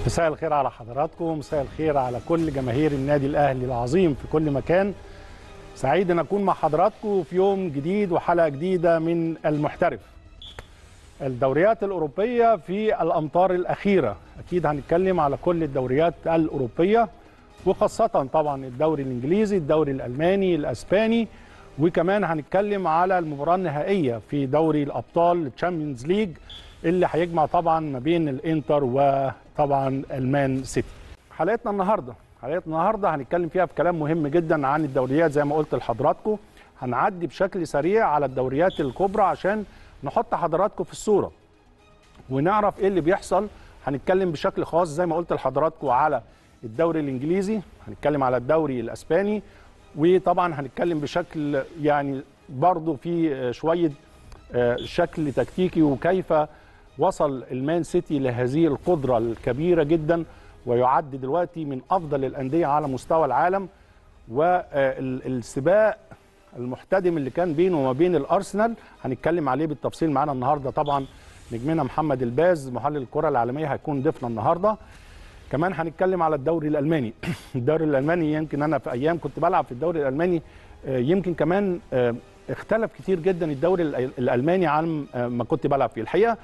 مساء الخير على حضراتكم مساء الخير على كل جماهير النادي الاهلي العظيم في كل مكان سعيد ان اكون مع حضراتكم في يوم جديد وحلقه جديده من المحترف الدوريات الاوروبيه في الامطار الاخيره اكيد هنتكلم على كل الدوريات الاوروبيه وخاصه طبعا الدوري الانجليزي الدوري الالماني الاسباني وكمان هنتكلم على المباراه النهائيه في دوري الابطال الشامبيونز ليج اللي هيجمع طبعا ما بين الانتر وطبعا المان سيتي حلقتنا النهارده حلقتنا النهارده هنتكلم فيها في كلام مهم جدا عن الدوريات زي ما قلت لحضراتكم هنعدي بشكل سريع على الدوريات الكبرى عشان نحط حضراتكم في الصوره ونعرف ايه اللي بيحصل هنتكلم بشكل خاص زي ما قلت لحضراتكم على الدوري الانجليزي هنتكلم على الدوري الاسباني وطبعا هنتكلم بشكل يعني برضه في شويه شكل تكتيكي وكيف وصل المان سيتي لهذه القدره الكبيره جدا ويعد دلوقتي من افضل الانديه على مستوى العالم والسباق المحتدم اللي كان بينه وما بين الارسنال هنتكلم عليه بالتفصيل معانا النهارده طبعا نجمنا محمد الباز محلل الكره العالميه هيكون ضيفنا النهارده كمان هنتكلم على الدوري الالماني الدوري الالماني يمكن انا في ايام كنت بلعب في الدوري الالماني يمكن كمان اختلف كتير جدا الدوري الالماني عن ما كنت بلعب فيه الحقيقه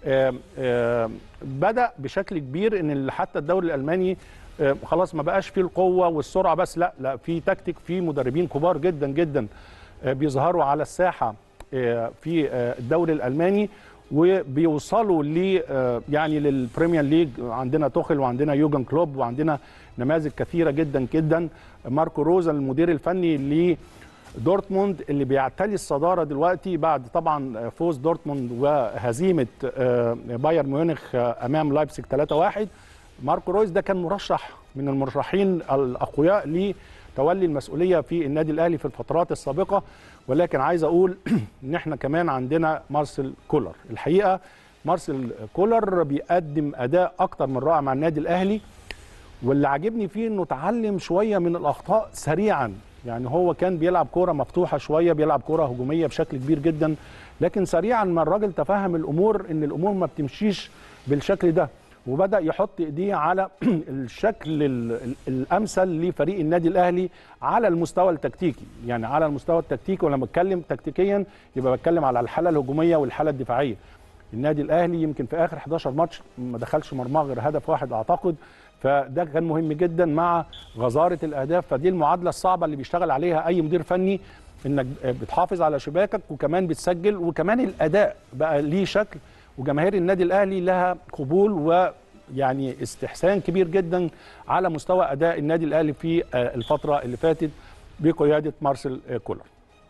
بدا بشكل كبير ان حتى الدوري الالماني خلاص ما بقاش فيه القوه والسرعه بس لا لا في تكتيك في مدربين كبار جدا جدا بيظهروا على الساحه في الدوري الالماني وبيوصلوا ل يعني للبريمير ليج عندنا توخل وعندنا يوجن كلوب وعندنا نماذج كثيره جدا جدا ماركو روزا المدير الفني ل دورتموند اللي بيعتلي الصداره دلوقتي بعد طبعا فوز دورتموند وهزيمه بايرن ميونخ امام لايبسك 3-1 ماركو رويز ده كان مرشح من المرشحين الاقوياء لتولي المسؤوليه في النادي الاهلي في الفترات السابقه ولكن عايز اقول ان احنا كمان عندنا مارسيل كولر الحقيقه مارسيل كولر بيقدم اداء اكتر من رائع مع النادي الاهلي واللي عاجبني فيه انه اتعلم شويه من الاخطاء سريعا يعني هو كان بيلعب كوره مفتوحه شويه بيلعب كوره هجوميه بشكل كبير جدا لكن سريعا ما الراجل تفهم الامور ان الامور ما بتمشيش بالشكل ده وبدا يحط ايديه على الشكل الامثل لفريق النادي الاهلي على المستوى التكتيكي يعني على المستوى التكتيكي ولما بتكلم تكتيكيا يبقى بتكلم على الحاله الهجوميه والحاله الدفاعيه النادي الاهلي يمكن في اخر 11 ماتش ما دخلش مرماه غير هدف واحد اعتقد فده كان مهم جدا مع غزاره الاهداف فدي المعادله الصعبه اللي بيشتغل عليها اي مدير فني انك بتحافظ على شباكك وكمان بتسجل وكمان الاداء بقى ليه شكل وجماهير النادي الاهلي لها قبول ويعني استحسان كبير جدا على مستوى اداء النادي الاهلي في الفتره اللي فاتت بقياده مارسيل كولر.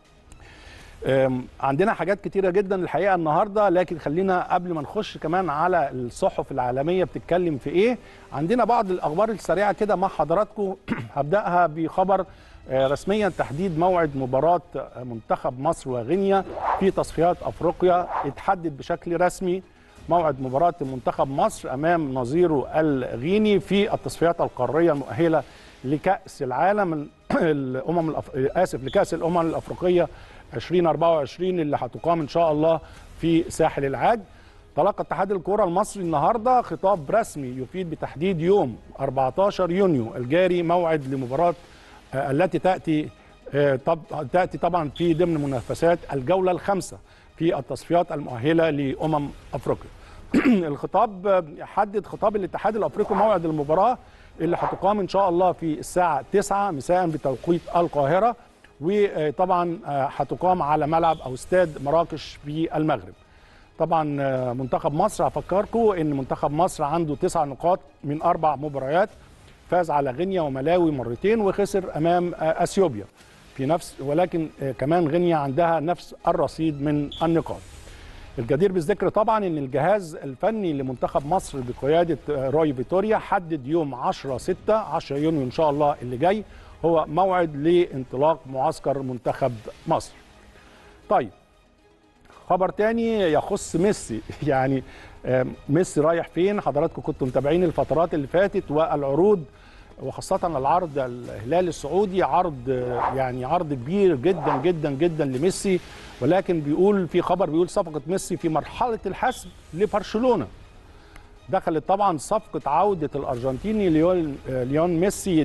عندنا حاجات كتيره جدا الحقيقه النهارده لكن خلينا قبل ما نخش كمان على الصحف العالميه بتتكلم في ايه عندنا بعض الاخبار السريعه كده مع حضراتكم هبداها بخبر رسميا تحديد موعد مباراه منتخب مصر وغينيا في تصفيات افريقيا اتحدد بشكل رسمي موعد مباراه منتخب مصر امام نظيره الغيني في التصفيات القاريه المؤهله لكاس العالم الامم الأف... اسف لكاس الامم الافريقيه 2024 اللي هتقام ان شاء الله في ساحل العاج تلقى اتحاد الكره المصري النهارده خطاب رسمي يفيد بتحديد يوم 14 يونيو الجاري موعد لمباراه التي تاتي طب تاتي طبعا في ضمن منافسات الجوله الخامسه في التصفيات المؤهله لامم افريقيا. الخطاب حدد خطاب الاتحاد الافريقي موعد المباراه اللي هتقام ان شاء الله في الساعه 9 مساء بتوقيت القاهره وطبعا هتقام على ملعب او استاد مراكش في المغرب. طبعا منتخب مصر هفكركم ان منتخب مصر عنده تسع نقاط من اربع مباريات فاز على غينيا وملاوي مرتين وخسر امام اثيوبيا في نفس ولكن كمان غينيا عندها نفس الرصيد من النقاط. الجدير بالذكر طبعا ان الجهاز الفني لمنتخب مصر بقياده روي فيتوريا حدد يوم 10 6 10 يونيو ان شاء الله اللي جاي هو موعد لانطلاق معسكر منتخب مصر. طيب خبر تاني يخص ميسي يعني ميسي رايح فين حضراتكم كنتوا متابعين الفترات اللي فاتت والعروض وخاصة العرض الهلال السعودي عرض يعني عرض كبير جدا جدا جدا لميسي ولكن بيقول في خبر بيقول صفقة ميسي في مرحلة الحسم لبرشلونة دخلت طبعا صفقه عوده الارجنتيني ليون ليون ميسي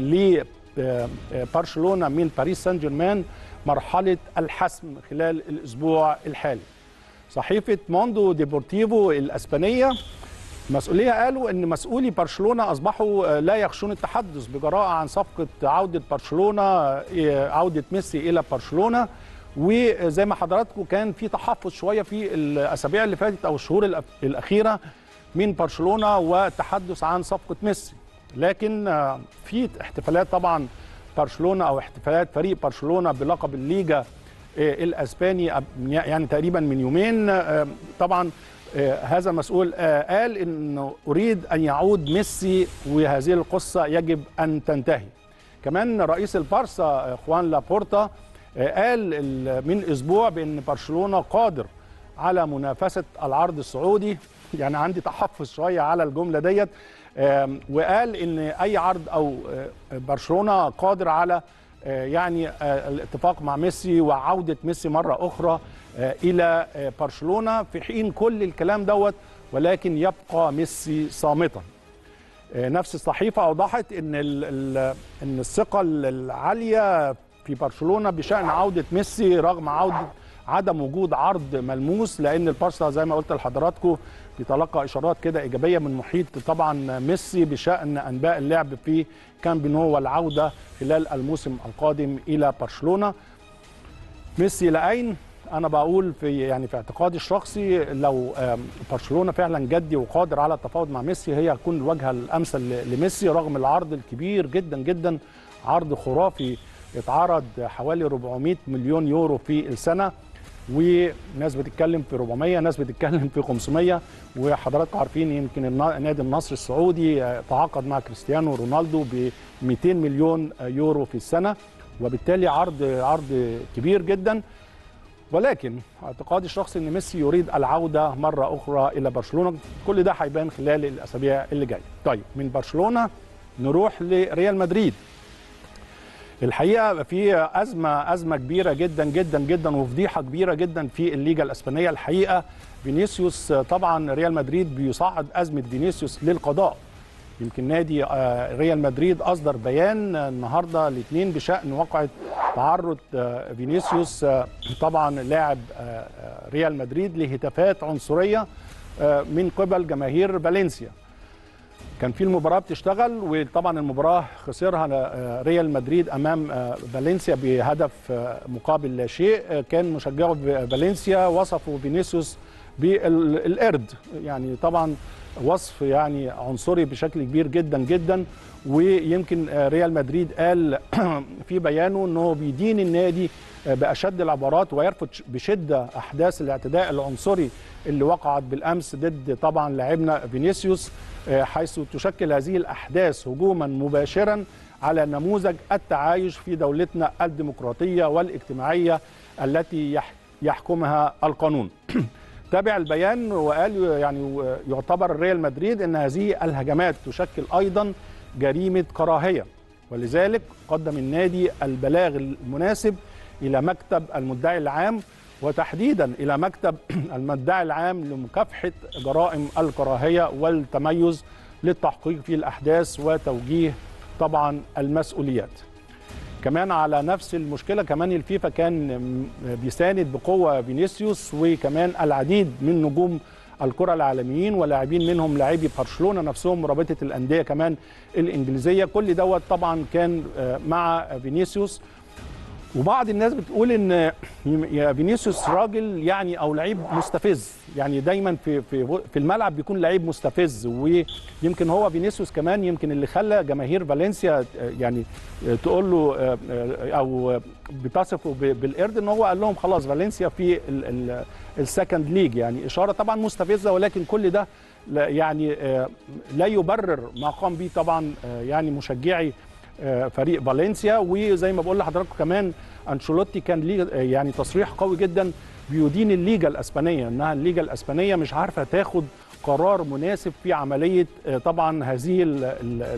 لبرشلونه من باريس سان جيرمان مرحله الحسم خلال الاسبوع الحالي صحيفه موندو ديبورتيفو الاسبانيه مسؤوليه قالوا ان مسؤولي برشلونه اصبحوا لا يخشون التحدث بجراءه عن صفقه عوده برشلونه عوده ميسي الى برشلونه وزي ما حضراتكم كان في تحفظ شويه في الاسابيع اللي فاتت او الشهور الاخيره من برشلونه والتحدث عن صفقه ميسي لكن في احتفالات طبعا برشلونه او احتفالات فريق برشلونه بلقب الليجا الاسباني يعني تقريبا من يومين طبعا هذا المسؤول قال انه اريد ان يعود ميسي وهذه القصه يجب ان تنتهي كمان رئيس البارسا خوان لابورتا قال من اسبوع بان برشلونه قادر على منافسه العرض السعودي يعني عندي تحفظ شويه على الجمله ديت وقال ان اي عرض او برشلونه قادر على يعني الاتفاق مع ميسي وعوده ميسي مره اخرى الى برشلونه في حين كل الكلام دوت ولكن يبقى ميسي صامتا نفس الصحيفه اوضحت ان ان الثقه العاليه في برشلونه بشان عوده ميسي رغم عوده عدم وجود عرض ملموس لان البارسا زي ما قلت لحضراتكم بيتلقى اشارات كده ايجابيه من محيط طبعا ميسي بشان انباء اللعب في كامب نو والعوده خلال الموسم القادم الى برشلونه ميسي لاين انا بقول في يعني في اعتقادي الشخصي لو برشلونه فعلا جدي وقادر على التفاوض مع ميسي هي هتكون الواجهه الامثل لميسي رغم العرض الكبير جدا جدا عرض خرافي اتعرض حوالي 400 مليون يورو في السنه وناس بتتكلم في 400 ناس بتتكلم في 500 وحضراتكم عارفين يمكن نادي النصر السعودي تعاقد مع كريستيانو رونالدو ب 200 مليون يورو في السنه وبالتالي عرض عرض كبير جدا ولكن اعتقادي الشخصي ان ميسي يريد العوده مره اخرى الى برشلونه كل ده هيبان خلال الاسابيع اللي جايه طيب من برشلونه نروح لريال مدريد الحقيقه في ازمه ازمه كبيره جدا جدا جدا وفضيحه كبيره جدا في الليجا الاسبانيه الحقيقه فينيسيوس طبعا ريال مدريد بيصعد ازمه فينيسيوس للقضاء يمكن نادي ريال مدريد اصدر بيان النهارده الاثنين بشان وقعه تعرض فينيسيوس طبعا لاعب ريال مدريد لهتافات عنصريه من قبل جماهير فالنسيا كان في المباراه بتشتغل وطبعا المباراه خسرها ريال مدريد امام فالنسيا بهدف مقابل لا شيء كان مشجعو فالنسيا وصفوا فينيسيوس بالقرد يعني طبعا وصف يعني عنصري بشكل كبير جدا جدا ويمكن ريال مدريد قال في بيانه انه بيدين النادي باشد العبارات ويرفض بشده احداث الاعتداء العنصري اللي وقعت بالامس ضد طبعا لاعبنا فينيسيوس حيث تشكل هذه الاحداث هجوما مباشرا على نموذج التعايش في دولتنا الديمقراطيه والاجتماعيه التي يحكمها القانون. تابع البيان وقال يعني يعتبر ريال مدريد ان هذه الهجمات تشكل ايضا جريمه كراهيه ولذلك قدم النادي البلاغ المناسب الى مكتب المدعي العام وتحديدا الى مكتب المدعي العام لمكافحه جرائم الكراهيه والتميز للتحقيق في الاحداث وتوجيه طبعا المسؤوليات. كمان على نفس المشكله كمان الفيفا كان بيساند بقوه فينيسيوس وكمان العديد من نجوم الكره العالميين ولاعبين منهم لاعبي برشلونه نفسهم رابطه الانديه كمان الانجليزيه كل دوت طبعا كان مع فينيسيوس وبعض الناس بتقول ان يا فينيسيوس راجل يعني او لعيب مستفز يعني دايما في في في الملعب بيكون لعيب مستفز ويمكن هو فينيسيوس كمان يمكن اللي خلى جماهير فالنسيا يعني تقول له او بتصفه بالقرد ان هو قال لهم خلاص فالنسيا في السكند ليج يعني اشاره طبعا مستفزه ولكن كل ده يعني لا يبرر ما قام به طبعا يعني مشجعي فريق فالنسيا وزي ما بقول لحضراتكم كمان انشيلوتي كان ليه يعني تصريح قوي جدا بيدين الليجا الاسبانيه انها الليجا الاسبانيه مش عارفه تاخد قرار مناسب في عمليه طبعا هذه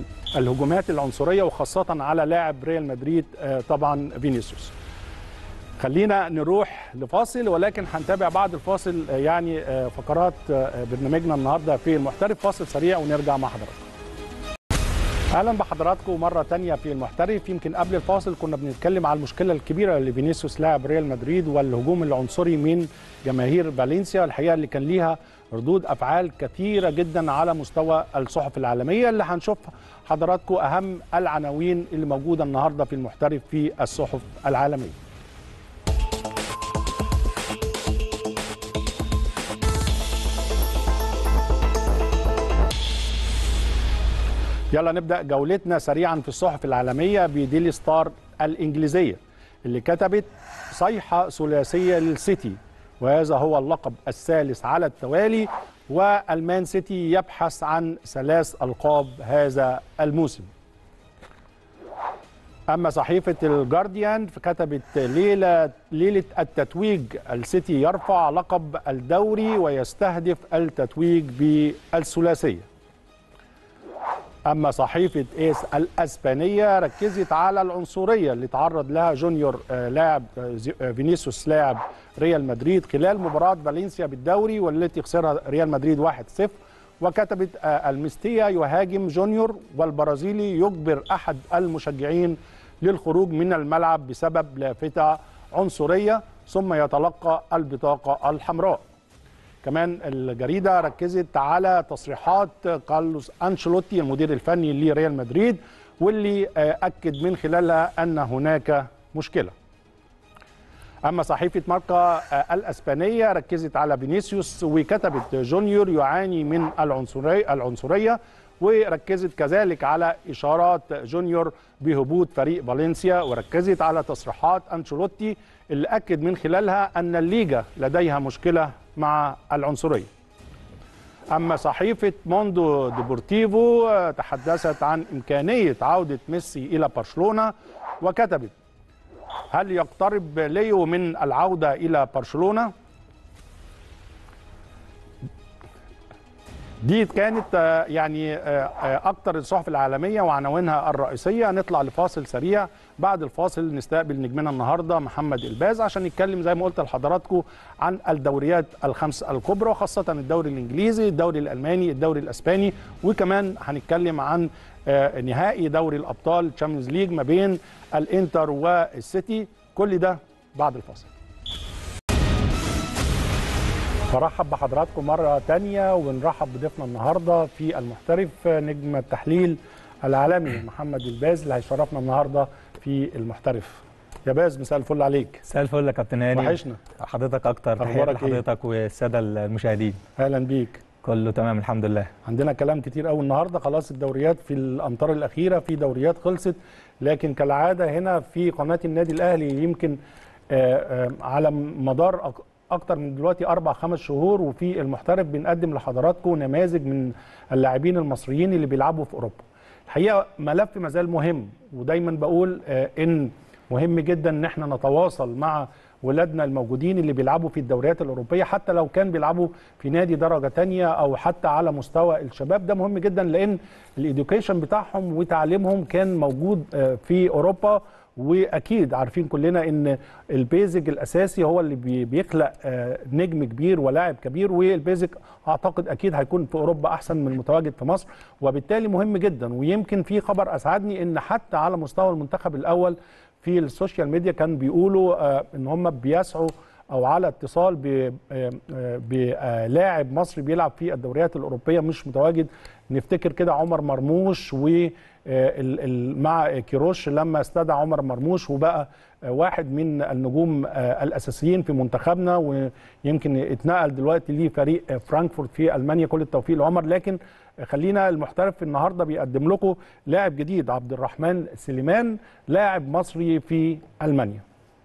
الهجومات العنصريه وخاصه على لاعب ريال مدريد طبعا فينيسيوس. خلينا نروح لفاصل ولكن هنتابع بعد الفاصل آه، يعني آه، فقرات آه، برنامجنا النهارده في المحترف فاصل سريع ونرجع مع حضراتكم اهلا بحضراتكم مره تانية في المحترف يمكن قبل الفاصل كنا بنتكلم على المشكله الكبيره اللي فينيسيوس لاعب ريال مدريد والهجوم العنصري من جماهير فالنسيا الحقيقه اللي كان ليها ردود افعال كثيره جدا على مستوى الصحف العالميه اللي هنشوف حضراتكم اهم العناوين اللي موجوده النهارده في المحترف في الصحف العالميه يلا نبدا جولتنا سريعا في الصحف العالميه بديلي ستار الانجليزيه اللي كتبت صيحه ثلاثيه للسيتي وهذا هو اللقب الثالث على التوالي والمان سيتي يبحث عن ثلاث القاب هذا الموسم اما صحيفه الجارديان فكتبت ليله ليله التتويج السيتي يرفع لقب الدوري ويستهدف التتويج بالثلاثيه اما صحيفه ايس الاسبانيه ركزت على العنصريه اللي تعرض لها جونيور آه، لاعب آه، زي- آه، فينيسيوس لاعب ريال مدريد خلال مباراه فالنسيا بالدوري والتي خسرها ريال مدريد 1-0 وكتبت آه، المستيا يهاجم جونيور والبرازيلي يجبر احد المشجعين للخروج من الملعب بسبب لافته عنصريه ثم يتلقى البطاقه الحمراء كمان الجريدة ركزت على تصريحات كارلوس أنشيلوتي المدير الفني لريال مدريد واللي آه، أكد من خلالها أن هناك مشكلة أما صحيفة ماركا آه، الأسبانية ركزت على فينيسيوس وكتبت جونيور يعاني من العنصرية, العنصرية وركزت كذلك على إشارات جونيور بهبوط فريق فالنسيا وركزت على تصريحات أنشيلوتي اللي أكد من خلالها أن الليجا لديها مشكلة مع العنصرية أما صحيفة موندو ديبورتيفو آه، تحدثت عن إمكانية عودة ميسي إلى برشلونة وكتبت هل يقترب ليو من العودة إلى برشلونة؟ دي كانت آه، يعني آه، آه، أكتر الصحف العالمية وعناوينها الرئيسية نطلع لفاصل سريع بعد الفاصل نستقبل نجمنا النهاردة محمد الباز عشان نتكلم زي ما قلت لحضراتكم عن الدوريات الخمس الكبرى وخاصة الدوري الإنجليزي الدوري الألماني الدوري الأسباني وكمان هنتكلم عن آه، نهائي دوري الأبطال تشامبيونز ليج ما بين الإنتر والسيتي كل ده بعد الفاصل برحب بحضراتكم مرة تانية ونرحب بضيفنا النهاردة في المحترف نجم التحليل العالمي محمد الباز اللي هيشرفنا النهاردة في المحترف يا باز مساء الفل عليك مساء الفل يا كابتن هاني وحشنا حضرتك اكتر تحياتي أخبارك إيه؟ لحضرتك والساده المشاهدين اهلا بيك كله تمام الحمد لله عندنا كلام كتير قوي النهارده خلاص الدوريات في الامطار الاخيره في دوريات خلصت لكن كالعاده هنا في قناه النادي الاهلي يمكن آه، آه، على مدار أك- اكتر من دلوقتي اربع خمس شهور وفي المحترف بنقدم لحضراتكم نماذج من اللاعبين المصريين اللي بيلعبوا في اوروبا الحقيقه ملف مازال مهم ودايما بقول آه، ان مهم جدا ان احنا نتواصل مع ولادنا الموجودين اللي بيلعبوا في الدوريات الاوروبيه حتى لو كان بيلعبوا في نادي درجه تانية او حتى على مستوى الشباب ده مهم جدا لان الاديوكيشن بتاعهم وتعليمهم كان موجود آه، في اوروبا واكيد عارفين كلنا ان البيزك الاساسي هو اللي بي- بيخلق آه، نجم كبير ولاعب كبير والبيزك اعتقد اكيد هيكون في اوروبا احسن من المتواجد في مصر وبالتالي مهم جدا ويمكن في خبر اسعدني ان حتى على مستوى المنتخب الاول في السوشيال ميديا كان بيقولوا آه، ان هم بيسعوا او على اتصال ب- آه، آه، بلاعب مصري بيلعب في الدوريات الاوروبيه مش متواجد نفتكر كده عمر مرموش و آه، ال- ال- مع كيروش لما استدعى عمر مرموش وبقى آه، واحد من النجوم آه، الاساسيين في منتخبنا ويمكن اتنقل دلوقتي لفريق آه، فرانكفورت في المانيا كل التوفيق لعمر لكن خلينا المحترف النهارده بيقدم لكم لاعب جديد عبد الرحمن سليمان لاعب مصري في المانيا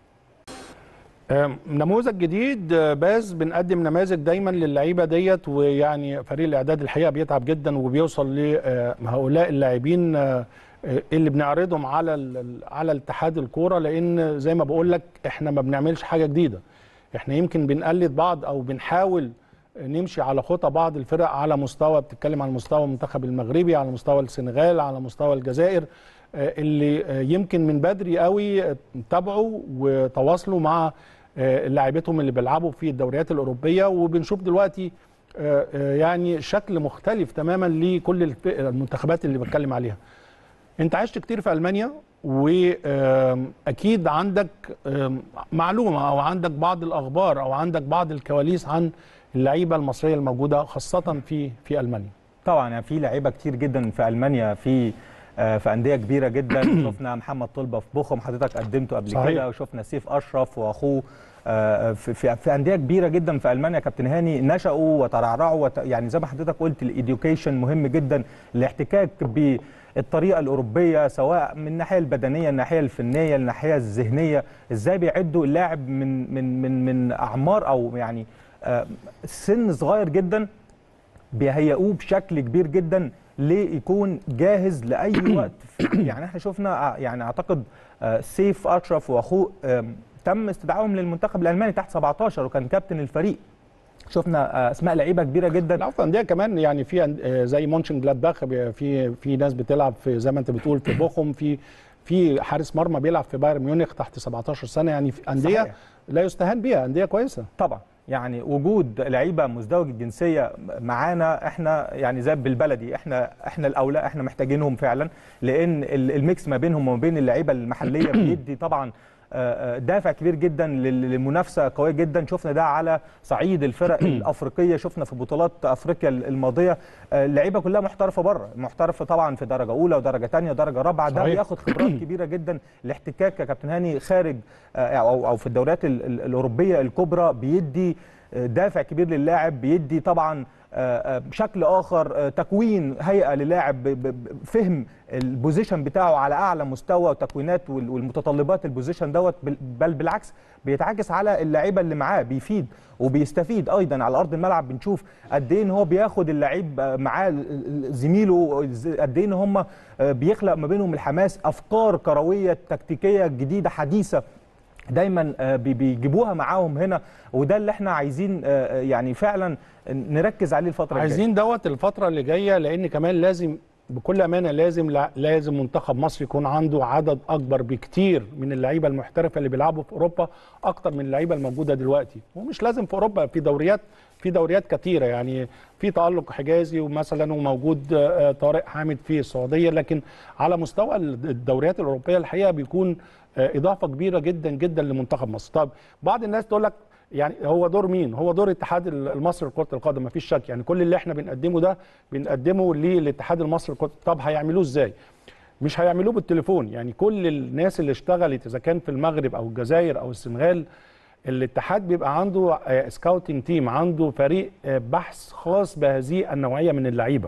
آم، نموذج جديد آه، باز بنقدم نماذج دايما للعيبه ديت ويعني فريق الاعداد الحقيقه بيتعب جدا وبيوصل لهؤلاء اللاعبين آه، آه، اللي بنعرضهم على ال- ال- على اتحاد الكوره لان زي ما بقول لك احنا ما بنعملش حاجه جديده احنا يمكن بنقلد بعض او بنحاول نمشي على خطى بعض الفرق على مستوى بتتكلم على مستوى المنتخب المغربي على مستوى السنغال على مستوى الجزائر اللي يمكن من بدري قوي تابعوا وتواصلوا مع لاعبتهم اللي بيلعبوا في الدوريات الاوروبيه وبنشوف دلوقتي يعني شكل مختلف تماما لكل المنتخبات اللي بتكلم عليها انت عشت كتير في المانيا واكيد عندك معلومه او عندك بعض الاخبار او عندك بعض الكواليس عن اللعيبه المصريه الموجوده خاصه في في المانيا طبعا يعني في لعيبه كتير جدا في المانيا في في انديه كبيره جدا شفنا محمد طلبه في بوخم حضرتك قدمته قبل صحيح. كده وشفنا سيف اشرف واخوه في في, في انديه كبيره جدا في المانيا كابتن هاني نشأوا وترعرعوا وت... يعني زي ما حضرتك قلت الايديوكيشن مهم جدا الاحتكاك بالطريقه الاوروبيه سواء من الناحيه البدنيه الناحيه الفنيه الناحيه الذهنيه ازاي بيعدوا اللاعب من من من من اعمار او يعني سن صغير جدا بيهيئوه بشكل كبير جدا ليكون جاهز لاي وقت يعني احنا شفنا يعني اعتقد سيف اشرف واخوه تم استدعائهم للمنتخب الالماني تحت 17 وكان كابتن الفريق شفنا اسماء لعيبه كبيره جدا لا في انديه كمان يعني في زي مونشن جلادباخ في في ناس بتلعب في زي ما انت بتقول في بوخم في في حارس مرمى بيلعب في بايرن ميونخ تحت 17 سنه يعني في انديه صحيح. لا يستهان بيها انديه كويسه طبعا يعني وجود لعيبه مزدوج الجنسيه معانا احنا يعني زي بالبلدي احنا احنا الاولى احنا محتاجينهم فعلا لان الميكس ما بينهم وما بين اللعيبه المحليه بيدي طبعا دافع كبير جدا للمنافسه قويه جدا شفنا ده على صعيد الفرق الافريقيه شفنا في بطولات افريقيا الماضيه اللعيبه كلها محترفه بره محترفه طبعا في درجه اولى ودرجه ثانيه ودرجه رابعه ده بياخد خبرات كبيره جدا الاحتكاك يا كابتن هاني خارج او او في الدوريات الاوروبيه الكبرى بيدي دافع كبير للاعب بيدي طبعا بشكل اخر تكوين هيئه للاعب فهم البوزيشن بتاعه على اعلى مستوى وتكوينات والمتطلبات البوزيشن دوت بل بالعكس بيتعكس على اللعيبه اللي معاه بيفيد وبيستفيد ايضا على ارض الملعب بنشوف قد ايه ان هو بياخد اللعيب معاه زميله قد ايه ان هم بيخلق ما بينهم الحماس افكار كرويه تكتيكيه جديده حديثه دايما بيجيبوها معاهم هنا وده اللي احنا عايزين يعني فعلا نركز عليه الفتره الجايه عايزين دوت الفتره اللي جايه لان كمان لازم بكل امانه لازم لازم منتخب مصر يكون عنده عدد اكبر بكتير من اللعيبه المحترفه اللي بيلعبوا في اوروبا اكتر من اللعيبه الموجوده دلوقتي ومش لازم في اوروبا في دوريات في دوريات كتيره يعني في تالق حجازي ومثلا وموجود طارق حامد في السعوديه لكن على مستوى الدوريات الاوروبيه الحقيقه بيكون اضافه كبيره جدا جدا لمنتخب مصر طب بعض الناس تقول لك يعني هو دور مين هو دور الاتحاد المصري لكره القدم مفيش شك يعني كل اللي احنا بنقدمه ده بنقدمه للاتحاد المصري لكره طب هيعملوه ازاي مش هيعملوه بالتليفون يعني كل الناس اللي اشتغلت اذا كان في المغرب او الجزائر او السنغال الاتحاد بيبقى عنده سكاوتنج تيم عنده فريق بحث خاص بهذه النوعيه من اللعيبه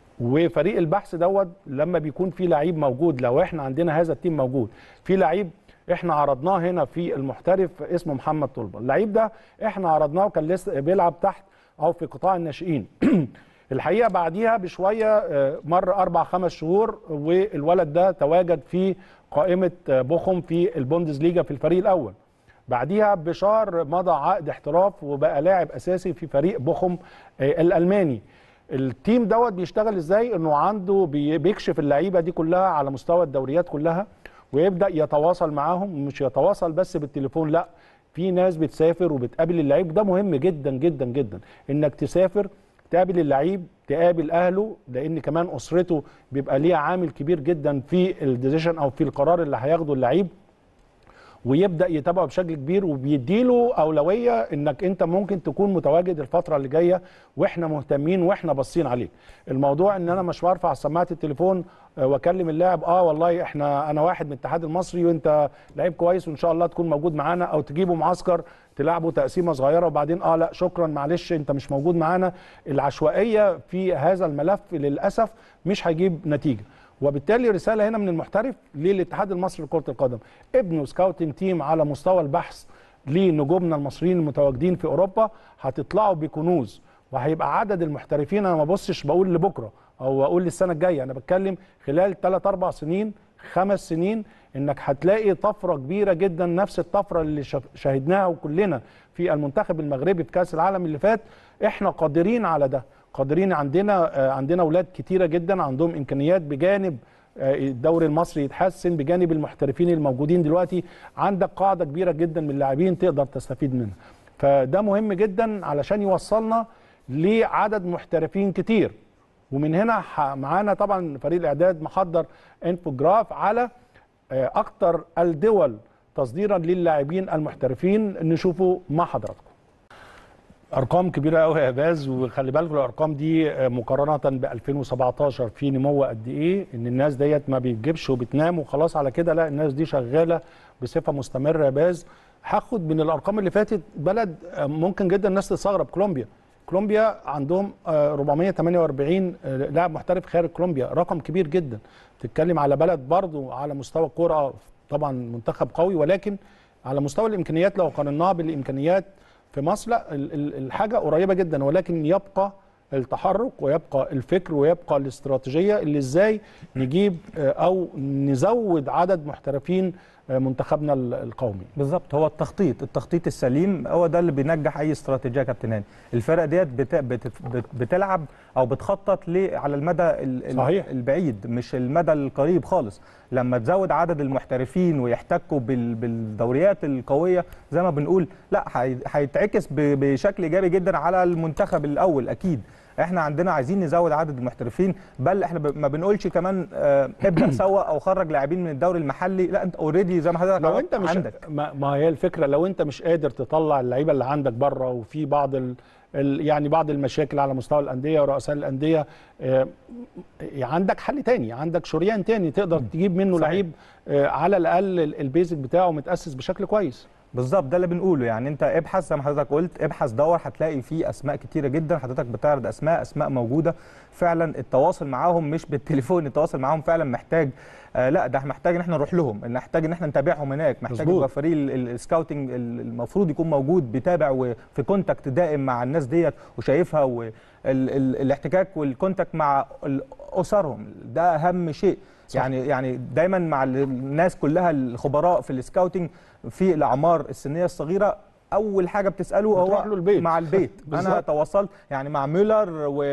وفريق البحث دوت لما بيكون في لعيب موجود لو احنا عندنا هذا التيم موجود في لعيب احنا عرضناه هنا في المحترف اسمه محمد طلبه اللعيب ده احنا عرضناه وكان لسه بيلعب تحت او في قطاع الناشئين الحقيقه بعديها بشويه مر اربع خمس شهور والولد ده تواجد في قائمه بوخم في البوندسليجا في الفريق الاول بعديها بشهر مضى عقد احتراف وبقى لاعب اساسي في فريق بوخم الالماني التيم دوت بيشتغل ازاي انه عنده بيكشف اللعيبه دي كلها على مستوى الدوريات كلها ويبدا يتواصل معاهم مش يتواصل بس بالتليفون لا في ناس بتسافر وبتقابل اللعيب ده مهم جدا جدا جدا انك تسافر تقابل اللعيب تقابل اهله لان كمان اسرته بيبقى ليها عامل كبير جدا في الديسيشن او في القرار اللي هياخده اللعيب ويبدا يتابعه بشكل كبير وبيديله اولويه انك انت ممكن تكون متواجد الفتره اللي جايه واحنا مهتمين واحنا باصين عليك الموضوع ان انا مش برفع سماعه التليفون واكلم اللاعب اه والله احنا انا واحد من الاتحاد المصري وانت لعيب كويس وان شاء الله تكون موجود معانا او تجيبه معسكر تلعبه تقسيمه صغيره وبعدين اه لا شكرا معلش انت مش موجود معانا العشوائيه في هذا الملف للاسف مش هيجيب نتيجه وبالتالي رساله هنا من المحترف للاتحاد المصري لكره القدم ابنوا سكاوتنج تيم على مستوى البحث لنجومنا المصريين المتواجدين في اوروبا هتطلعوا بكنوز وهيبقى عدد المحترفين انا ما ببصش بقول لبكره او اقول للسنه الجايه انا بتكلم خلال 3 4 سنين خمس سنين انك هتلاقي طفره كبيره جدا نفس الطفره اللي شاهدناها كلنا في المنتخب المغربي في كاس العالم اللي فات احنا قادرين على ده قادرين عندنا عندنا اولاد كتيره جدا عندهم امكانيات بجانب الدوري المصري يتحسن بجانب المحترفين الموجودين دلوقتي عندك قاعده كبيره جدا من اللاعبين تقدر تستفيد منها فده مهم جدا علشان يوصلنا لعدد محترفين كتير ومن هنا معانا طبعا فريق الاعداد محضر انفوجراف على اكتر الدول تصديرا للاعبين المحترفين نشوفه مع حضراتكم ارقام كبيره قوي يا باز وخلي بالكم الارقام دي مقارنه ب 2017 في نمو قد ايه ان الناس ديت ما بتجيبش وبتنام وخلاص على كده لا الناس دي شغاله بصفه مستمره يا باز هاخد من الارقام اللي فاتت بلد ممكن جدا الناس تستغرب كولومبيا كولومبيا عندهم 448 لاعب محترف خارج كولومبيا رقم كبير جدا تتكلم على بلد برضو على مستوى الكوره طبعا منتخب قوي ولكن على مستوى الامكانيات لو قارناها بالامكانيات في مصر لا الحاجه قريبه جدا ولكن يبقى التحرك ويبقى الفكر ويبقى الاستراتيجيه اللي ازاي نجيب او نزود عدد محترفين منتخبنا القومي بالظبط هو التخطيط التخطيط السليم هو ده اللي بينجح اي استراتيجيه يا كابتن هاني الفرق ديت بت... بت... بتلعب او بتخطط ليه على المدى ال... صحيح. البعيد مش المدى القريب خالص لما تزود عدد المحترفين ويحتكوا بال... بالدوريات القويه زي ما بنقول لا هيتعكس ب... بشكل ايجابي جدا على المنتخب الاول اكيد احنا عندنا عايزين نزود عدد المحترفين بل احنا ما بنقولش كمان اه ابدا سوا او خرج لاعبين من الدوري المحلي لا انت اوريدي زي ما حضرتك لو انت مش عندك ما هي الفكره لو انت مش قادر تطلع اللعيبه اللي عندك بره وفي بعض ال يعني بعض المشاكل على مستوى الانديه ورؤساء الانديه اه عندك حل تاني عندك شريان تاني تقدر تجيب منه لعيب اه على الاقل البيزك بتاعه متاسس بشكل كويس بالظبط ده اللي بنقوله يعني انت ابحث زي ما حضرتك قلت ابحث دور هتلاقي فيه اسماء كتيره جدا حضرتك بتعرض اسماء اسماء موجوده فعلا التواصل معاهم مش بالتليفون التواصل معاهم فعلا محتاج آه لا ده محتاج ان احنا نروح لهم محتاج ان احنا نتابعهم هناك محتاج يبقى فريق السكاوتنج المفروض يكون موجود بيتابع وفي كونتاكت دائم مع الناس ديت وشايفها والاحتكاك والكونتاكت مع اسرهم ده اهم شيء صح. يعني يعني دايما مع الناس كلها الخبراء في السكاوتنج في الاعمار السنيه الصغيره اول حاجه بتساله هو له البيت. مع البيت انا تواصلت يعني مع ميلر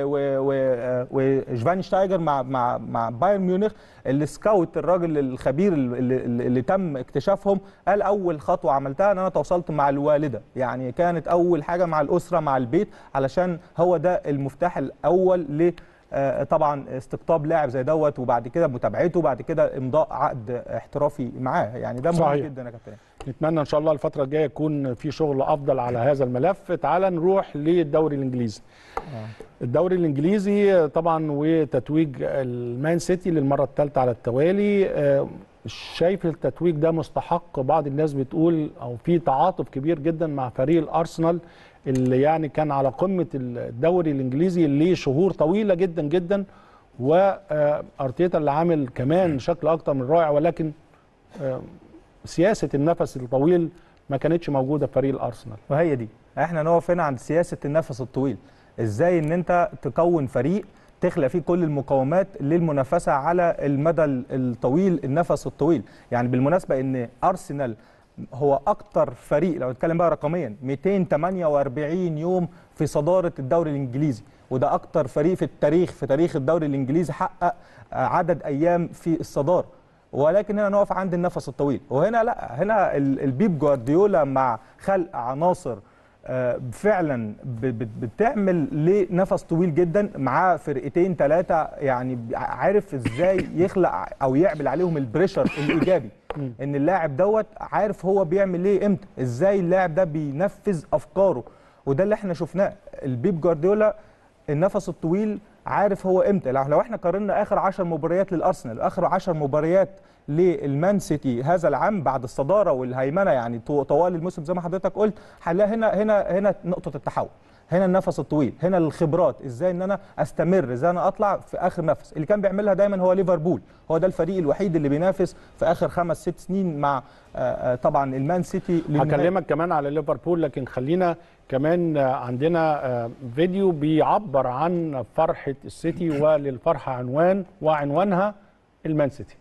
وشفاينشتايجر مع مع مع بايرن ميونخ السكاوت الراجل الخبير اللي, اللي تم اكتشافهم قال اول خطوه عملتها ان انا تواصلت مع الوالده يعني كانت اول حاجه مع الاسره مع البيت علشان هو ده المفتاح الاول ل طبعا استقطاب لاعب زي دوت وبعد كده متابعته وبعد كده امضاء عقد احترافي معاه يعني ده مهم جدا يا كابتن نتمنى ان شاء الله الفتره الجايه يكون في شغل افضل على هذا الملف تعال نروح للدوري الانجليزي آه. الدوري الانجليزي طبعا وتتويج المان سيتي للمره الثالثه على التوالي آه شايف التتويج ده مستحق بعض الناس بتقول او في تعاطف كبير جدا مع فريق الارسنال اللي يعني كان على قمه الدوري الانجليزي لشهور طويله جدا جدا وارتيتا اللي عامل كمان شكل اكتر من رائع ولكن سياسه النفس الطويل ما كانتش موجوده في فريق الارسنال وهي دي احنا نقف هنا عند سياسه النفس الطويل ازاي ان انت تكون فريق تخلق فيه كل المقومات للمنافسه على المدى الطويل النفس الطويل يعني بالمناسبه ان ارسنال هو اكتر فريق لو نتكلم بقى رقميا 248 يوم في صداره الدوري الانجليزي وده اكتر فريق في التاريخ في تاريخ الدوري الانجليزي حقق عدد ايام في الصداره ولكن هنا نقف عند النفس الطويل وهنا لا هنا البيب جوارديولا مع خلق عناصر فعلا بتعمل لنفس طويل جدا معاه فرقتين ثلاثه يعني عارف ازاي يخلق او يعمل عليهم البريشر الايجابي ان اللاعب دوت عارف هو بيعمل ايه امتى ازاي اللاعب ده بينفذ افكاره وده اللي احنا شفناه البيب جوارديولا النفس الطويل عارف هو امتى لو احنا قارنا اخر 10 مباريات للارسنال واخر 10 مباريات للمان سيتي هذا العام بعد الصداره والهيمنه يعني طوال الموسم زي ما حضرتك قلت هنلاقي هنا هنا هنا نقطه التحول هنا النفس الطويل هنا الخبرات ازاي ان انا استمر ازاي انا اطلع في اخر نفس اللي كان بيعملها دايما هو ليفربول هو ده الفريق الوحيد اللي بينافس في اخر خمس ست سنين مع طبعا المان سيتي هكلمك كمان على ليفربول لكن خلينا كمان عندنا فيديو بيعبر عن فرحه السيتي وللفرحه عنوان وعنوانها المان سيتي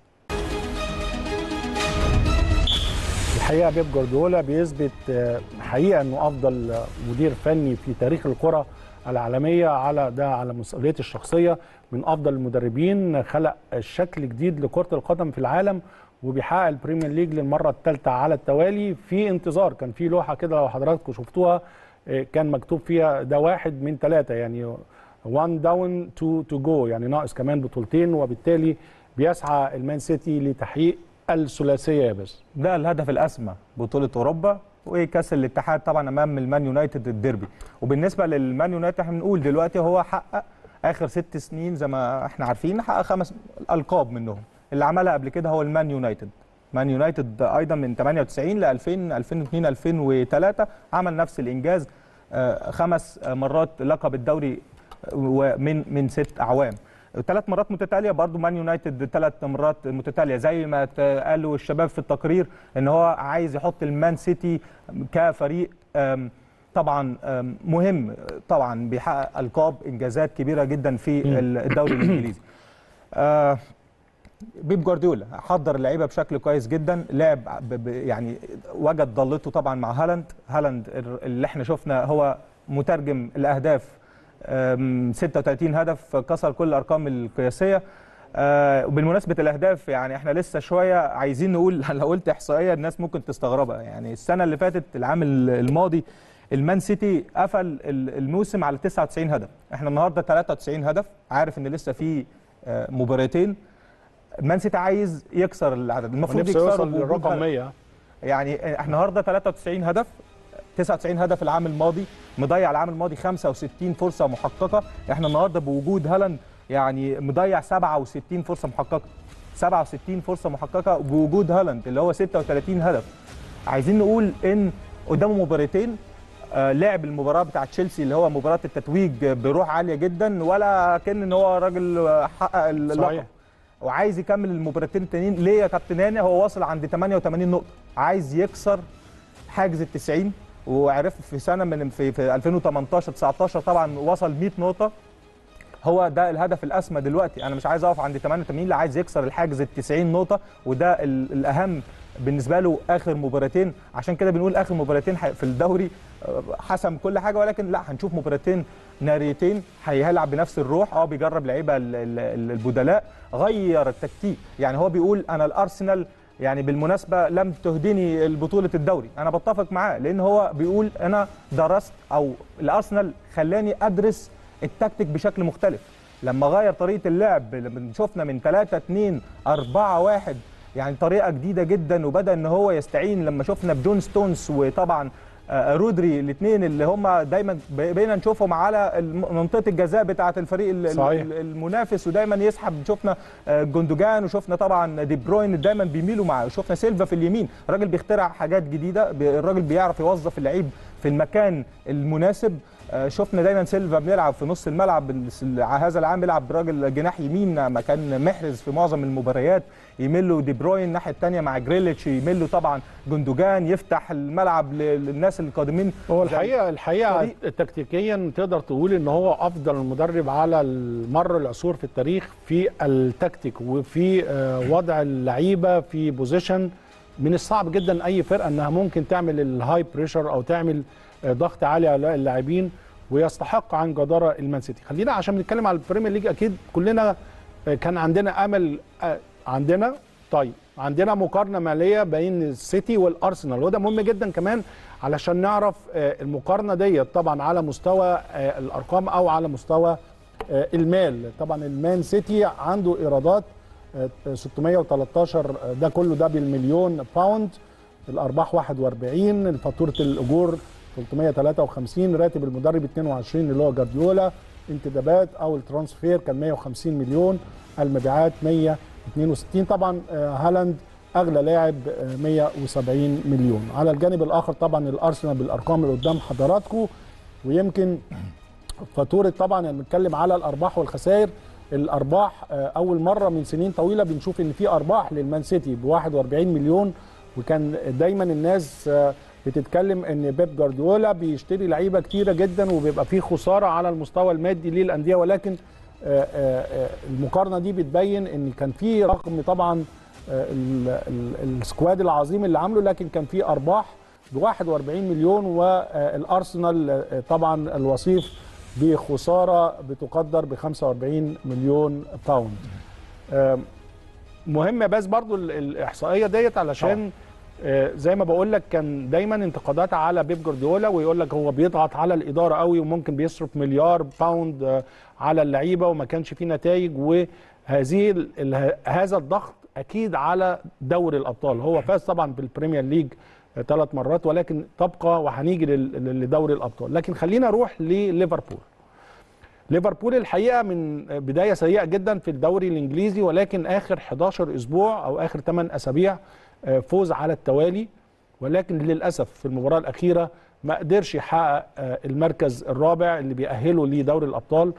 الحقيقه بيب جوارديولا بيثبت حقيقه انه افضل مدير فني في تاريخ الكره العالميه على ده على مسؤوليتي الشخصيه من افضل المدربين خلق شكل جديد لكره القدم في العالم وبيحقق البريمير ليج للمره الثالثه على التوالي في انتظار كان في لوحه كده لو حضراتكم شفتوها آه، كان مكتوب فيها ده واحد من ثلاثه يعني 1 داون تو تو جو يعني ناقص كمان بطولتين وبالتالي بيسعى المان سيتي لتحقيق الثلاثيه يا بس ده الهدف الاسمى بطوله اوروبا وكاس الاتحاد طبعا امام المان يونايتد الديربي وبالنسبه للمان يونايتد احنا بنقول دلوقتي هو حقق اخر ست سنين زي ما احنا عارفين حقق خمس القاب منهم اللي عملها قبل كده هو المان يونايتد مان يونايتد ايضا من 98 ل 2000 2002 2003 عمل نفس الانجاز آه، خمس مرات لقب الدوري ومن من ست اعوام ثلاث مرات متتاليه برضو مان يونايتد ثلاث مرات متتاليه زي ما ت- قالوا الشباب في التقرير ان هو عايز يحط المان سيتي كفريق آم، طبعا آم، مهم طبعا بيحقق القاب انجازات كبيره جدا في الدوري الانجليزي آه، بيب جوارديولا حضر اللعيبه بشكل كويس جدا لعب ب- ب- يعني وجد ضلته طبعا مع هالاند هالاند اللي احنا شفنا هو مترجم الاهداف أم، 36 هدف كسر كل الارقام القياسيه آه، وبالمناسبه الاهداف يعني احنا لسه شويه عايزين نقول لو قلت احصائيه الناس ممكن تستغربها يعني السنه اللي فاتت العام الماضي المان سيتي قفل ال- الموسم على 99 هدف احنا النهارده 93 هدف عارف ان لسه في آه، مباراتين مان سيتي عايز يكسر العدد المفروض نفسه يكسره يوصل بوجود للرقم هدف. 100 يعني احنا النهارده 93 هدف 99 هدف العام الماضي مضيع العام الماضي 65 فرصه محققه احنا النهارده بوجود هالاند يعني مضيع 67 فرصه محققه 67 فرصه محققه بوجود هالاند اللي هو 36 هدف عايزين نقول ان قدامه مباراتين آه، لعب المباراه بتاعه تشيلسي اللي هو مباراه التتويج بروح عاليه جدا ولا كان ان هو راجل آه، حقق اللقب صحيح وعايز يكمل المباراتين التانيين ليه يا كابتن هاني هو واصل عند 88 نقطه عايز يكسر حاجز ال 90 وعرف في سنه من في, في 2018 19 طبعا وصل 100 نقطه هو ده الهدف الاسمى دلوقتي انا مش عايز اقف عند 88 لا عايز يكسر الحاجز ال 90 نقطه وده ال- الاهم بالنسبه له اخر مباراتين عشان كده بنقول اخر مباراتين ح- في الدوري آه، حسم كل حاجه ولكن لا هنشوف مباراتين ناريتين هيلعب بنفس الروح اه بيجرب لعيبه ال- ال- البدلاء غير التكتيك يعني هو بيقول انا الارسنال يعني بالمناسبه لم تهدني بطوله الدوري انا بتفق معاه لان هو بيقول انا درست او الارسنال خلاني ادرس التكتيك بشكل مختلف لما غير طريقه اللعب لما شفنا من 3 2 4 1 يعني طريقه جديده جدا وبدا ان هو يستعين لما شفنا بجون ستونز وطبعا آه، رودري الاثنين اللي هم دايما بقينا نشوفهم على الم- منطقه الجزاء بتاعه الفريق ال- ال- صحيح. المنافس ودايما يسحب شفنا آه، جوندوجان وشفنا طبعا دي بروين دايما بيميلوا معاه وشفنا سيلفا في اليمين الراجل بيخترع حاجات جديده ب- الراجل بيعرف يوظف اللعيب في المكان المناسب آه، شفنا دايما سيلفا بيلعب في نص الملعب الس- هذا العام بيلعب براجل جناح يمين مكان محرز في معظم المباريات يميل له دي بروين الناحيه الثانيه مع جريليتش يميل له طبعا جوندوجان يفتح الملعب ل- للناس القادمين هو زي- الحقيقه الحقيقه فريق- تكتيكيا تقدر تقول ان هو افضل مدرب على مر العصور في التاريخ في التكتيك وفي آه، وضع اللعيبه في بوزيشن من الصعب جدا اي فرقه انها ممكن تعمل الهاي بريشر او تعمل آه، ضغط عالي على اللاعبين ويستحق عن جداره المان سيتي خلينا عشان نتكلم على البريمير ليج اكيد كلنا آه، كان عندنا امل آه، عندنا طيب عندنا مقارنه ماليه بين السيتي والارسنال وده مهم جدا كمان علشان نعرف آه، المقارنه ديت طبعا على مستوى آه، الارقام او على مستوى آه، المال طبعا المان سيتي عنده ايرادات آه، 613 آه، ده كله ده بالمليون باوند الارباح 41 فاتوره الاجور 353 راتب المدرب 22 اللي هو جارديولا انتدابات او الترانسفير كان 150 مليون المبيعات 162 طبعا آه، هالاند اغلى لاعب آه، 170 مليون على الجانب الاخر طبعا الارسنال بالارقام اللي قدام حضراتكم ويمكن فاتوره طبعا يعني بنتكلم على الارباح والخسائر الارباح آه، اول مره من سنين طويله بنشوف ان في ارباح للمان سيتي ب 41 مليون وكان دايما الناس آه، بتتكلم ان بيب جوارديولا بيشتري لعيبه كتيره جدا وبيبقى في خساره على المستوى المادي للانديه ولكن آه، آه، آه، المقارنه دي بتبين ان كان في رقم طبعا آه، ال- ال- السكواد العظيم اللي عامله لكن كان في ارباح ب 41 مليون والارسنال آه، طبعا الوصيف بخساره بتقدر ب 45 مليون باوند آم، مهمه بس برضو ال- الاحصائيه ديت علشان آه، زي ما بقول لك كان دايما انتقادات على بيب جوارديولا ويقول لك هو بيضغط على الاداره قوي وممكن بيصرف مليار باوند آه، على اللعيبه وما كانش فيه نتائج وهذه ال- ال- هذا الضغط اكيد على دوري الابطال هو فاز طبعا بالبريمير ليج ثلاث مرات ولكن تبقى وهنيجي لل- لل- لدوري الابطال لكن خلينا نروح لليفربول ليفربول الحقيقه من بدايه سيئه جدا في الدوري الانجليزي ولكن اخر 11 اسبوع او اخر 8 اسابيع آه، فوز على التوالي ولكن للاسف في المباراه الاخيره ما قدرش يحقق آه، المركز الرابع اللي بيأهله لدوري الابطال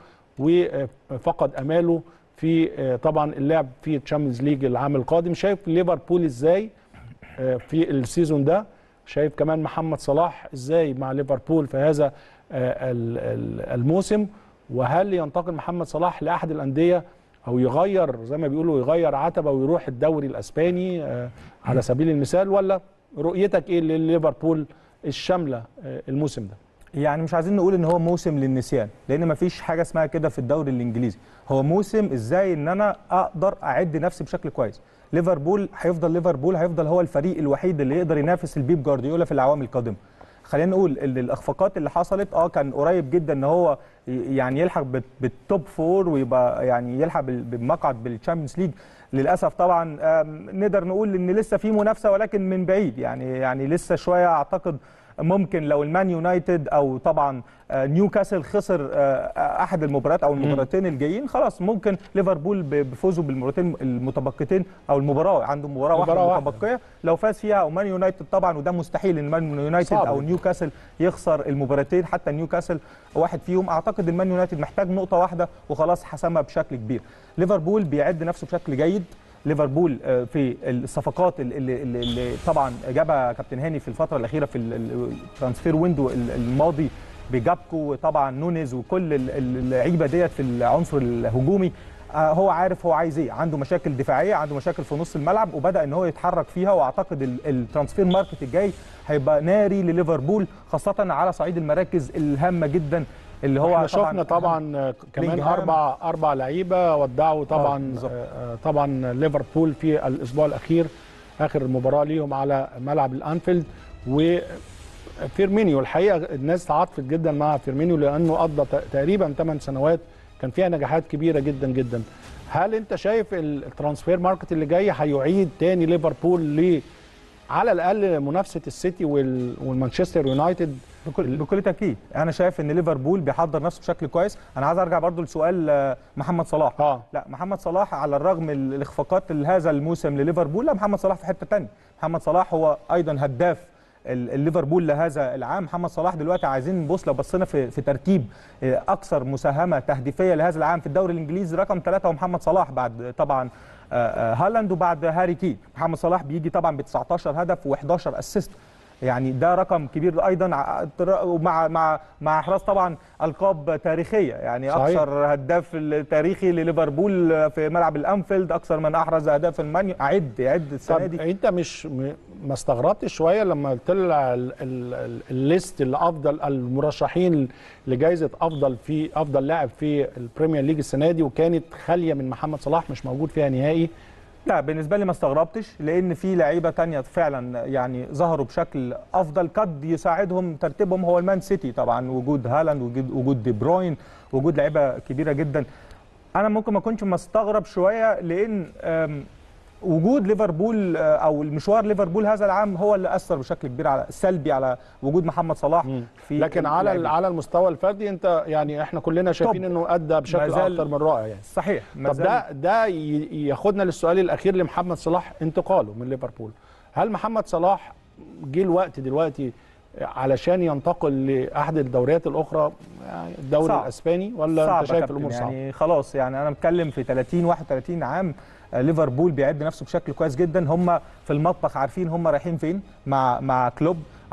وفقد اماله في آه، طبعا اللعب في الشامبيونز ليج العام القادم شايف ليفربول ازاي آه، في السيزون ده شايف كمان محمد صلاح ازاي مع ليفربول في هذا آه، ال- ال- الموسم وهل ينتقل محمد صلاح لاحد الانديه او يغير زي ما بيقولوا يغير عتبه ويروح الدوري الاسباني آه، على سبيل المثال ولا رؤيتك ايه لليفربول الشامله آه، الموسم ده يعني مش عايزين نقول ان هو موسم للنسيان لان مفيش حاجه اسمها كده في الدوري الانجليزي هو موسم ازاي ان انا اقدر اعد نفسي بشكل كويس ليفربول هيفضل ليفربول هيفضل هو الفريق الوحيد اللي يقدر ينافس البيب جوارديولا في الاعوام القادمه خلينا نقول ال- الاخفاقات اللي حصلت اه كان قريب جدا ان هو ي- يعني يلحق بال- بالتوب فور ويبقى يعني يلحق بال- بالمقعد بالتشامبيونز ليج للاسف طبعا آم، نقدر نقول ان لسه في منافسه ولكن من بعيد يعني يعني لسه شويه اعتقد ممكن لو المان يونايتد او طبعا آه، نيوكاسل خسر آه، احد المباريات او المباراتين الجايين خلاص ممكن ليفربول ب- بفوزه بالمباراتين المتبقيتين او المباراه عنده مباراه مباراة واحده واحدة. متبقيه لو فاز فيها او مان يونايتد طبعا وده مستحيل ان مان يونايتد صعب او جدا. نيوكاسل يخسر المباراتين حتى نيوكاسل واحد فيهم اعتقد المان يونايتد محتاج نقطه واحده وخلاص حسمها بشكل كبير ليفربول بيعد نفسه بشكل جيد ليفربول آه، في الصفقات اللي, اللي, اللي- اللي طبعا جابها كابتن هاني في الفتره الاخيره في ال- ال- الترانسفير ويندو ال- الماضي بجابكو وطبعا نونيز وكل ال- ال- اللعيبه ديت في العنصر الهجومي آه، هو عارف هو عايز ايه عنده مشاكل دفاعيه عنده مشاكل في نص الملعب وبدا ان هو يتحرك فيها واعتقد ال- الترانسفير ماركت الجاي هيبقى ناري لليفربول خاصه على صعيد المراكز الهامه جدا اللي هو احنا شفنا طبعا آه، كمان بلينجهام. اربع اربع لعيبه ودعوا طبعا بالظبط. آه، آه، طبعا ليفربول في الاسبوع الاخير اخر مباراه ليهم على ملعب الانفيلد وفيرمينيو الحقيقه الناس تعاطفت جدا مع فيرمينيو لانه قضى ت- تقريبا 8 سنوات كان فيها نجاحات كبيره جدا جدا هل انت شايف الترانسفير ماركت اللي جاي هيعيد تاني ليفربول ل على الاقل منافسه السيتي وال- والمانشستر يونايتد بكل, بكل تاكيد انا شايف ان ليفربول بيحضر نفسه بشكل كويس انا عايز ارجع برضو لسؤال آه، محمد صلاح اه لا محمد صلاح على الرغم من الاخفاقات هذا الموسم لليفربول لا محمد صلاح في حته تانية محمد صلاح هو ايضا هداف ال- الليفربول لهذا العام محمد صلاح دلوقتي عايزين نبص لو بصينا في في ترتيب آه، اكثر مساهمه تهديفيه لهذا العام في الدوري الانجليزي رقم ثلاثة هو محمد صلاح بعد طبعا آه، آه، هالاند وبعد هاري كين محمد صلاح بيجي طبعا ب 19 هدف و11 اسيست يعني ده رقم كبير ايضا ع- ومع مع مع احراز طبعا القاب تاريخيه يعني صحيح. اكثر هداف التاريخي لليفربول في ملعب الانفيلد اكثر من احرز اهداف المانيو عد عد السنه طب دي انت مش م- ما استغربتش شويه لما طلع ال- ال- ال- الليست اللي افضل المرشحين لجائزه افضل في افضل لاعب في البريمير ليج السنه دي وكانت خاليه من محمد صلاح مش موجود فيها نهائي لا بالنسبه لي ما استغربتش لان في لعيبه تانية فعلا يعني ظهروا بشكل افضل قد يساعدهم ترتيبهم هو المان سيتي طبعا وجود هالاند وجود وجود دي بروين وجود لعيبه كبيره جدا انا ممكن ما اكونش مستغرب شويه لان أم، وجود ليفربول آه، او المشوار ليفربول هذا العام هو اللي اثر بشكل كبير على سلبي على وجود محمد صلاح في لكن على ال- اللعبين. على المستوى الفردي انت يعني احنا كلنا شايفين طب. انه ادى بشكل ما زال- اكتر من رائع يعني صحيح ما طب زال- ده ده ي- ياخدنا للسؤال الاخير لمحمد صلاح انتقاله من ليفربول هل محمد صلاح جه الوقت دلوقتي علشان ينتقل لاحد الدوريات الاخرى يعني الدوري صعب. الاسباني ولا صعب انت يا شايف كابتن، الامور صعبه يعني خلاص يعني انا بتكلم في 30 31 عام آه، ليفربول بيعد نفسه بشكل كويس جدا هم في المطبخ عارفين هم رايحين فين مع مع كلوب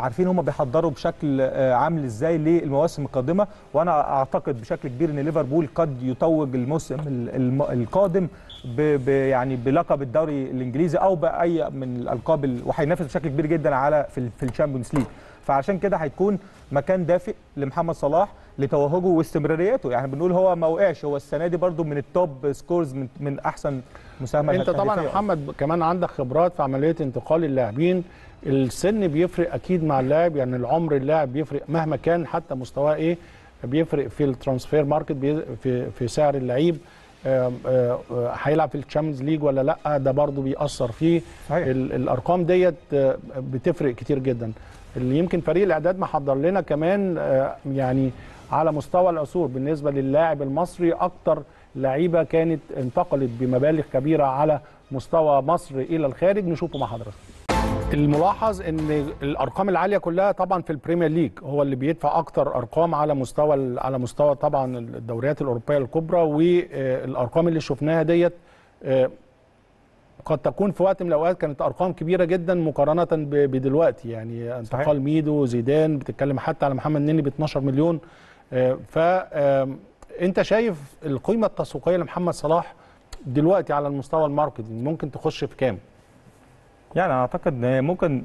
عارفين هم بيحضروا بشكل آه، عامل ازاي للمواسم القادمه وانا اعتقد بشكل كبير ان ليفربول قد يتوج الموسم ال- الم- القادم ب ب يعني بلقب الدوري الانجليزي او باي من الالقاب ال- وهينافس بشكل كبير جدا على في, ال- في الشامبيونز ليج فعشان كده هيكون مكان دافئ لمحمد صلاح لتوهجه واستمراريته يعني بنقول هو ما وقعش هو السنه دي برده من التوب سكورز من, من احسن مساهمه انت طبعا يا هدفية. محمد كمان عندك خبرات في عمليه انتقال اللاعبين السن بيفرق اكيد مع اللاعب يعني العمر اللاعب بيفرق مهما كان حتى مستواه ايه بيفرق في الترانسفير ماركت بي- في في سعر اللعيب آم، آه، آه، هيلعب في الشامبيونز ليج ولا لا ده برضو بيأثر فيه صحيح. ال- الارقام ديت آه، بتفرق كتير جدا اللي يمكن فريق الاعداد محضر لنا كمان آه، يعني على مستوى العصور بالنسبه للاعب المصري اكتر لعيبه كانت انتقلت بمبالغ كبيره على مستوى مصر الى الخارج نشوفه مع حضرتك الملاحظ ان الارقام العاليه كلها طبعا في البريمير ليج هو اللي بيدفع اكتر ارقام على مستوى ال- على مستوى طبعا الدوريات الاوروبيه الكبرى والارقام اللي شفناها ديت آه، قد تكون في وقت من الاوقات كانت ارقام كبيره جدا مقارنه ب- بدلوقتي يعني انتقال ميدو زيدان بتتكلم حتى على محمد نني ب 12 مليون ف آم، انت شايف القيمه التسويقيه لمحمد صلاح دلوقتي على المستوى الماركتنج ممكن تخش في كام؟ يعني اعتقد إن ممكن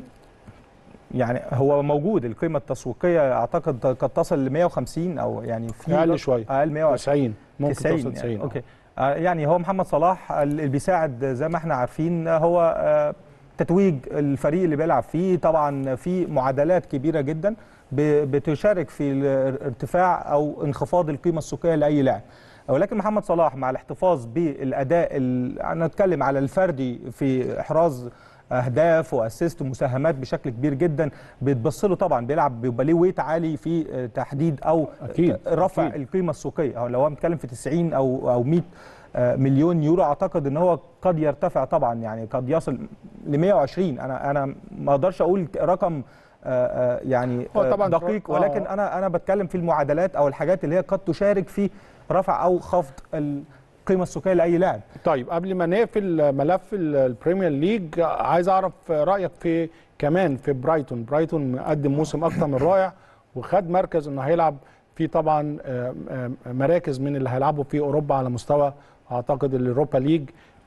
يعني هو موجود القيمه التسويقيه اعتقد قد تصل ل 150 او يعني في اقل شويه اقل 120 90 ممكن 90 توصل 90 يعني. اوكي آه، يعني هو محمد صلاح اللي بيساعد زي ما احنا عارفين هو آه، تتويج الفريق اللي بيلعب فيه طبعا في معادلات كبيره جدا ب- بتشارك في ال- ارتفاع او انخفاض القيمه السوقيه لاي لاعب ولكن محمد صلاح مع الاحتفاظ بالاداء ال- انا اتكلم على الفردي في احراز اهداف واسيست ومساهمات بشكل كبير جدا بيتبص له طبعا بيلعب بيبقى ليه ويت عالي في آه، تحديد او أكيد، رفع أكيد. القيمه السوقيه أو لو هو بيتكلم في 90 او او 100 آه، مليون يورو اعتقد ان هو قد يرتفع طبعا يعني قد يصل ل 120 انا انا ما اقدرش اقول رقم آه، آه، يعني هو آه، طبعاً دقيق آه. ولكن انا انا بتكلم في المعادلات او الحاجات اللي هي قد تشارك في رفع او خفض القيمه السوقيه لاي لاعب طيب قبل ما نقفل ملف ال- البريمير ليج عايز اعرف رايك في كمان في برايتون برايتون مقدم موسم اكتر من رائع وخد مركز انه هيلعب في طبعا آم، آم، مراكز من اللي هيلعبوا في اوروبا على مستوى اعتقد الاوروبا ليج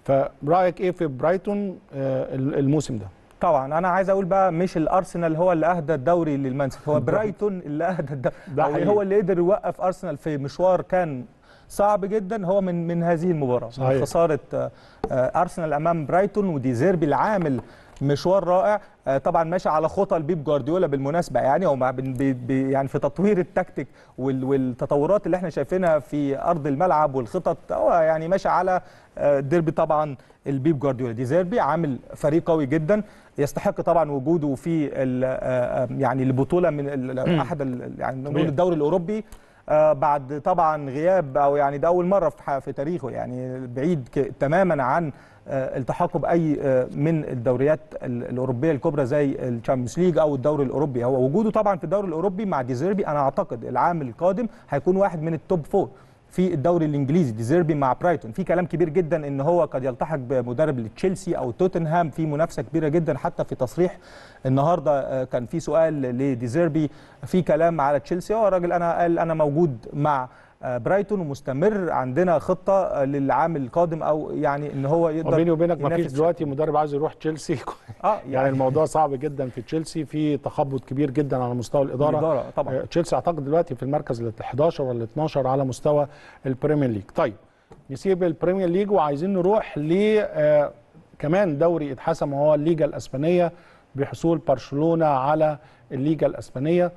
فرايك ايه في برايتون آه، الموسم ده طبعا انا عايز اقول بقى مش الارسنال هو اللي اهدى الدوري للمانسيتي هو برايتون اللي اهدى الدوري ده أو حقيقي. هو اللي قدر يوقف ارسنال في مشوار كان صعب جدا هو من من هذه المباراه صحيح. من خساره آه، آه، ارسنال امام برايتون ودي زيربي العامل مشوار رائع آه، طبعا ماشي على خطى البيب جوارديولا بالمناسبه يعني هو مع- بن- بي- بي- يعني في تطوير التكتيك وال- والتطورات اللي احنا شايفينها في ارض الملعب والخطط هو يعني ماشي على آه، ديربي طبعا البيب جوارديولا دي زيربي عامل فريق قوي جدا يستحق طبعا وجوده في ال- آه، آه، يعني البطوله من ال- احد ال- يعني نقول طبيعي. الدوري الاوروبي آه، بعد طبعا غياب او يعني ده اول مره في ح- في تاريخه يعني بعيد ك- تماما عن آه، التحاقه باي آه، من الدوريات ال- الاوروبيه الكبرى زي الشامبيونز ليج او الدوري الاوروبي هو وجوده طبعا في الدوري الاوروبي مع ديزيربي انا اعتقد العام القادم هيكون واحد من التوب فور في الدوري الانجليزي ديزيربي مع برايتون في كلام كبير جدا ان هو قد يلتحق بمدرب لتشيلسي او توتنهام في منافسه كبيره جدا حتى في تصريح النهارده آه، كان في سؤال لديزيربي في كلام على تشيلسي هو الراجل انا قال انا موجود مع آه، برايتون ومستمر عندنا خطه آه، للعام القادم او يعني ان هو يقدر وبيني وبينك ما فيش ينافس دلوقتي مدرب عايز يروح تشيلسي اه يعني يعني الموضوع صعب جدا في تشيلسي في تخبط كبير جدا على مستوى الاداره الاداره طبعا آه، تشيلسي اعتقد دلوقتي في المركز ال 11 ولا 12 على مستوى البريمير ليج طيب نسيب البريمير ليج وعايزين نروح ل آه، كمان دوري اتحسم وهو الليجا الاسبانيه بحصول برشلونه على الليجا الاسبانيه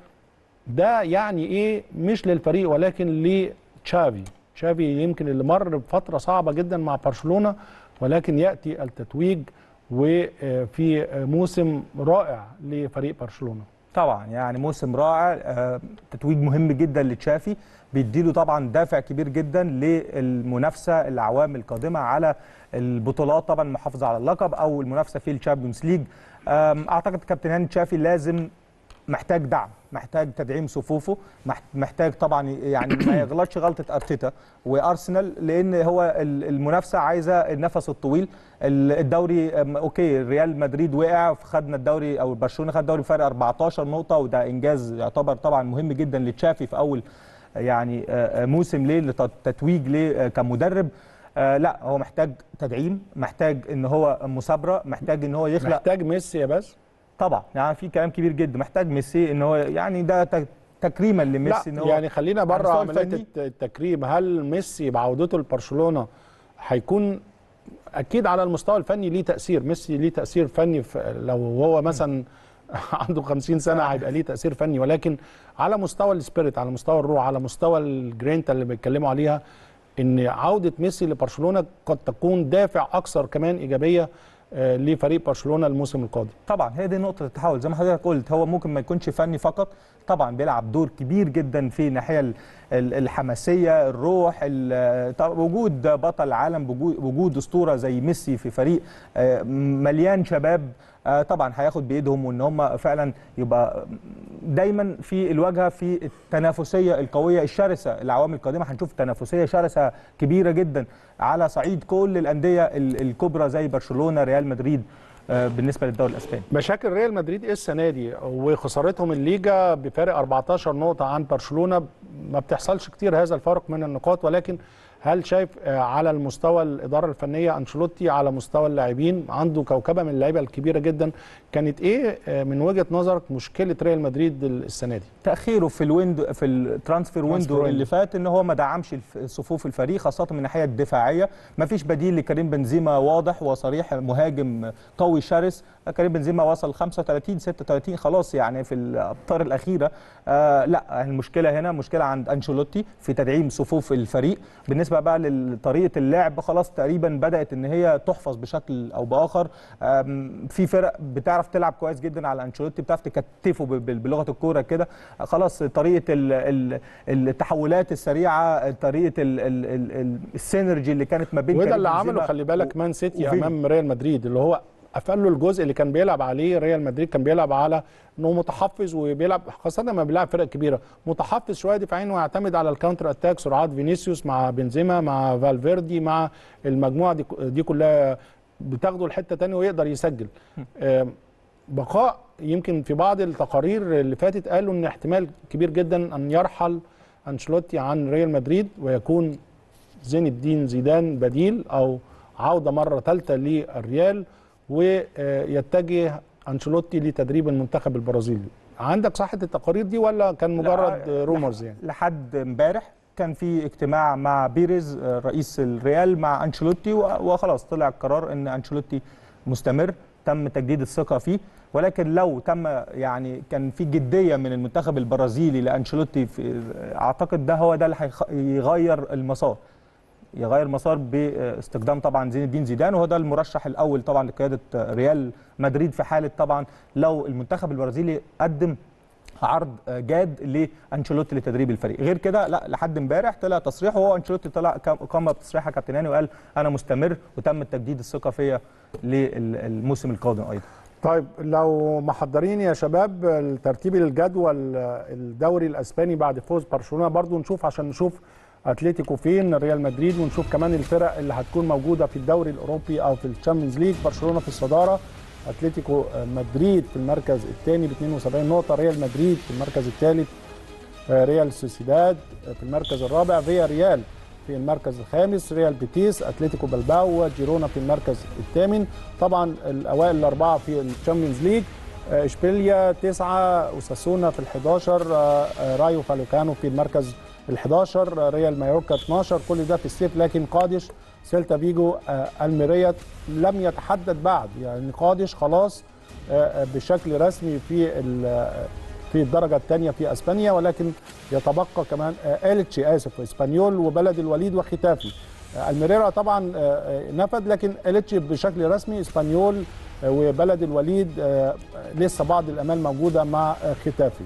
ده يعني ايه مش للفريق ولكن لتشافي تشافي يمكن اللي مر بفتره صعبه جدا مع برشلونه ولكن ياتي التتويج وفي موسم رائع لفريق برشلونه طبعا يعني موسم رائع آه، تتويج مهم جدا لتشافي بيديله طبعا دافع كبير جدا للمنافسه الاعوام القادمه على البطولات طبعا المحافظه على اللقب او المنافسه في الشامبيونز ليج آم، اعتقد كابتن هاني تشافي لازم محتاج دعم محتاج تدعيم صفوفه مح- محتاج طبعا يعني ما يغلطش غلطه ارتيتا وارسنال لان هو ال- المنافسه عايزه النفس الطويل ال- الدوري أم، اوكي ريال مدريد وقع خدنا الدوري او برشلونه خد الدوري بفرق 14 نقطه وده انجاز يعتبر طبعا مهم جدا لتشافي في اول يعني آه، آه، موسم ليه لتتويج ليه آه، كمدرب آه، لا هو محتاج تدعيم محتاج ان هو مثابره محتاج ان هو يخلق محتاج ميسي يا بس طبعا يعني في كلام كبير جدا محتاج ميسي ان هو يعني ده ت- تكريما لميسي ان لا هو يعني خلينا بره المستوى عمليه الفني؟ الت- التكريم هل ميسي بعودته لبرشلونه هيكون اكيد على المستوى الفني ليه تاثير ميسي ليه تاثير فني في لو هو مثلا عنده 50 سنه هيبقى ليه تاثير فني ولكن على مستوى السبيريت على مستوى الروح على مستوى الجرينتا اللي بيتكلموا عليها ان عوده ميسي لبرشلونه قد تكون دافع اكثر كمان ايجابيه آه، لفريق برشلونه الموسم القادم طبعا هي دي نقطة التحول زي ما حضرتك قلت هو ممكن ما يكونش فني فقط طبعا بيلعب دور كبير جدا في الناحية ال- ال- الحماسية الروح ال- طب- وجود بطل العالم وجود- وجود أسطورة زي ميسي في فريق آه، مليان شباب آه، طبعا هياخد بايدهم وان هم فعلا يبقى دايما في الواجهه في التنافسيه القويه الشرسه العوامل القادمه هنشوف تنافسيه شرسه كبيره جدا على صعيد كل الانديه ال- الكبرى زي برشلونه ريال مدريد آه، بالنسبه للدوري الاسباني مشاكل ريال مدريد ايه السنه دي وخسارتهم الليجا بفارق 14 نقطه عن برشلونه ما بتحصلش كتير هذا الفارق من النقاط ولكن هل شايف آه، على المستوى الاداره الفنيه انشيلوتي على مستوى اللاعبين عنده كوكبه من اللعيبه الكبيره جدا كانت ايه آه، من وجهه نظرك مشكله ريال مدريد السنه دي تاخيره في الويندو في الترانسفير ويندو window. اللي فات ان هو ما دعمش الف- صفوف الفريق خاصه من الناحيه الدفاعيه ما فيش بديل لكريم بنزيما واضح وصريح مهاجم قوي شرس كريم بنزيما وصل 35 36 خلاص يعني في الامتار الاخيره آه لا المشكله هنا مشكله عند انشيلوتي في تدعيم صفوف الفريق بالنسبه بقى لطريقه اللعب خلاص تقريبا بدات ان هي تحفظ بشكل او باخر آم، في فرق بتعرف تلعب كويس جدا على انشيلوتي بتعرف تكتفه ب- ب- بلغه الكوره كده خلاص طريقه ال ال التحولات السريعه طريقه ال ال ال ال السينرجي اللي كانت ما بين وده كريم اللي بنزيما عمله خلي بالك و- مان سيتي وفيني. امام ريال مدريد اللي هو قفل له الجزء اللي كان بيلعب عليه ريال مدريد كان بيلعب على انه متحفظ وبيلعب خاصه لما بيلعب فرق كبيره متحفظ شويه دفاعيا ويعتمد على الكاونتر اتاك سرعات فينيسيوس مع بنزيما مع فالفيردي مع المجموعه دي دي كلها بتاخده لحته تانية ويقدر يسجل آم، بقاء يمكن في بعض التقارير اللي فاتت قالوا ان احتمال كبير جدا ان يرحل انشيلوتي عن ريال مدريد ويكون زين الدين زيدان بديل او عوده مره ثالثه للريال ويتجه انشيلوتي لتدريب المنتخب البرازيلي عندك صحه التقارير دي ولا كان مجرد لا، رومرز يعني لحد امبارح كان في اجتماع مع بيريز آه، رئيس الريال مع انشيلوتي و- وخلاص طلع القرار ان انشيلوتي مستمر تم تجديد الثقه فيه ولكن لو تم يعني كان في جديه من المنتخب البرازيلي لانشيلوتي في اعتقد ده هو ده اللي هيغير المسار يغير مسار باستخدام طبعا زين الدين زيدان وهو ده المرشح الاول طبعا لقياده ريال مدريد في حاله طبعا لو المنتخب البرازيلي قدم عرض جاد لانشيلوتي لتدريب الفريق غير كده لا لحد امبارح طلع تصريح وهو انشيلوتي طلع كام- قام بتصريح يا كابتن هاني وقال انا مستمر وتم تجديد الثقه فيا للموسم القادم ايضا طيب لو محضرين يا شباب الترتيب الجدول الدوري الاسباني بعد فوز برشلونه برضو نشوف عشان نشوف اتلتيكو فين ريال مدريد ونشوف كمان الفرق اللي هتكون موجوده في الدوري الاوروبي او في الشامبيونز ليج برشلونه في الصداره اتلتيكو مدريد في المركز الثاني ب 72 نقطه ريال مدريد في المركز الثالث ريال سوسيداد في المركز الرابع فيا ريال في المركز الخامس ريال بيتيس اتلتيكو بلباو وجيرونا في المركز الثامن طبعا الاوائل الاربعه في الشامبيونز ليج آه، اشبيليا تسعة وساسونا في ال11 رايو فالوكانو في المركز ال11 ريال مايوركا 12 كل ده في السيف لكن قادش سيلتا فيجو آه، الميريا لم يتحدد بعد يعني قادش خلاص آه، آه، بشكل رسمي في ال- في الدرجه الثانيه في اسبانيا ولكن يتبقى كمان آه، اليتشي اسف اسبانيول وبلد الوليد وختافي آه، الميريرا طبعا آه، آه، نفذ لكن اليتشي بشكل رسمي اسبانيول آه، وبلد الوليد آه، لسه بعض الامال موجوده مع آه، ختافي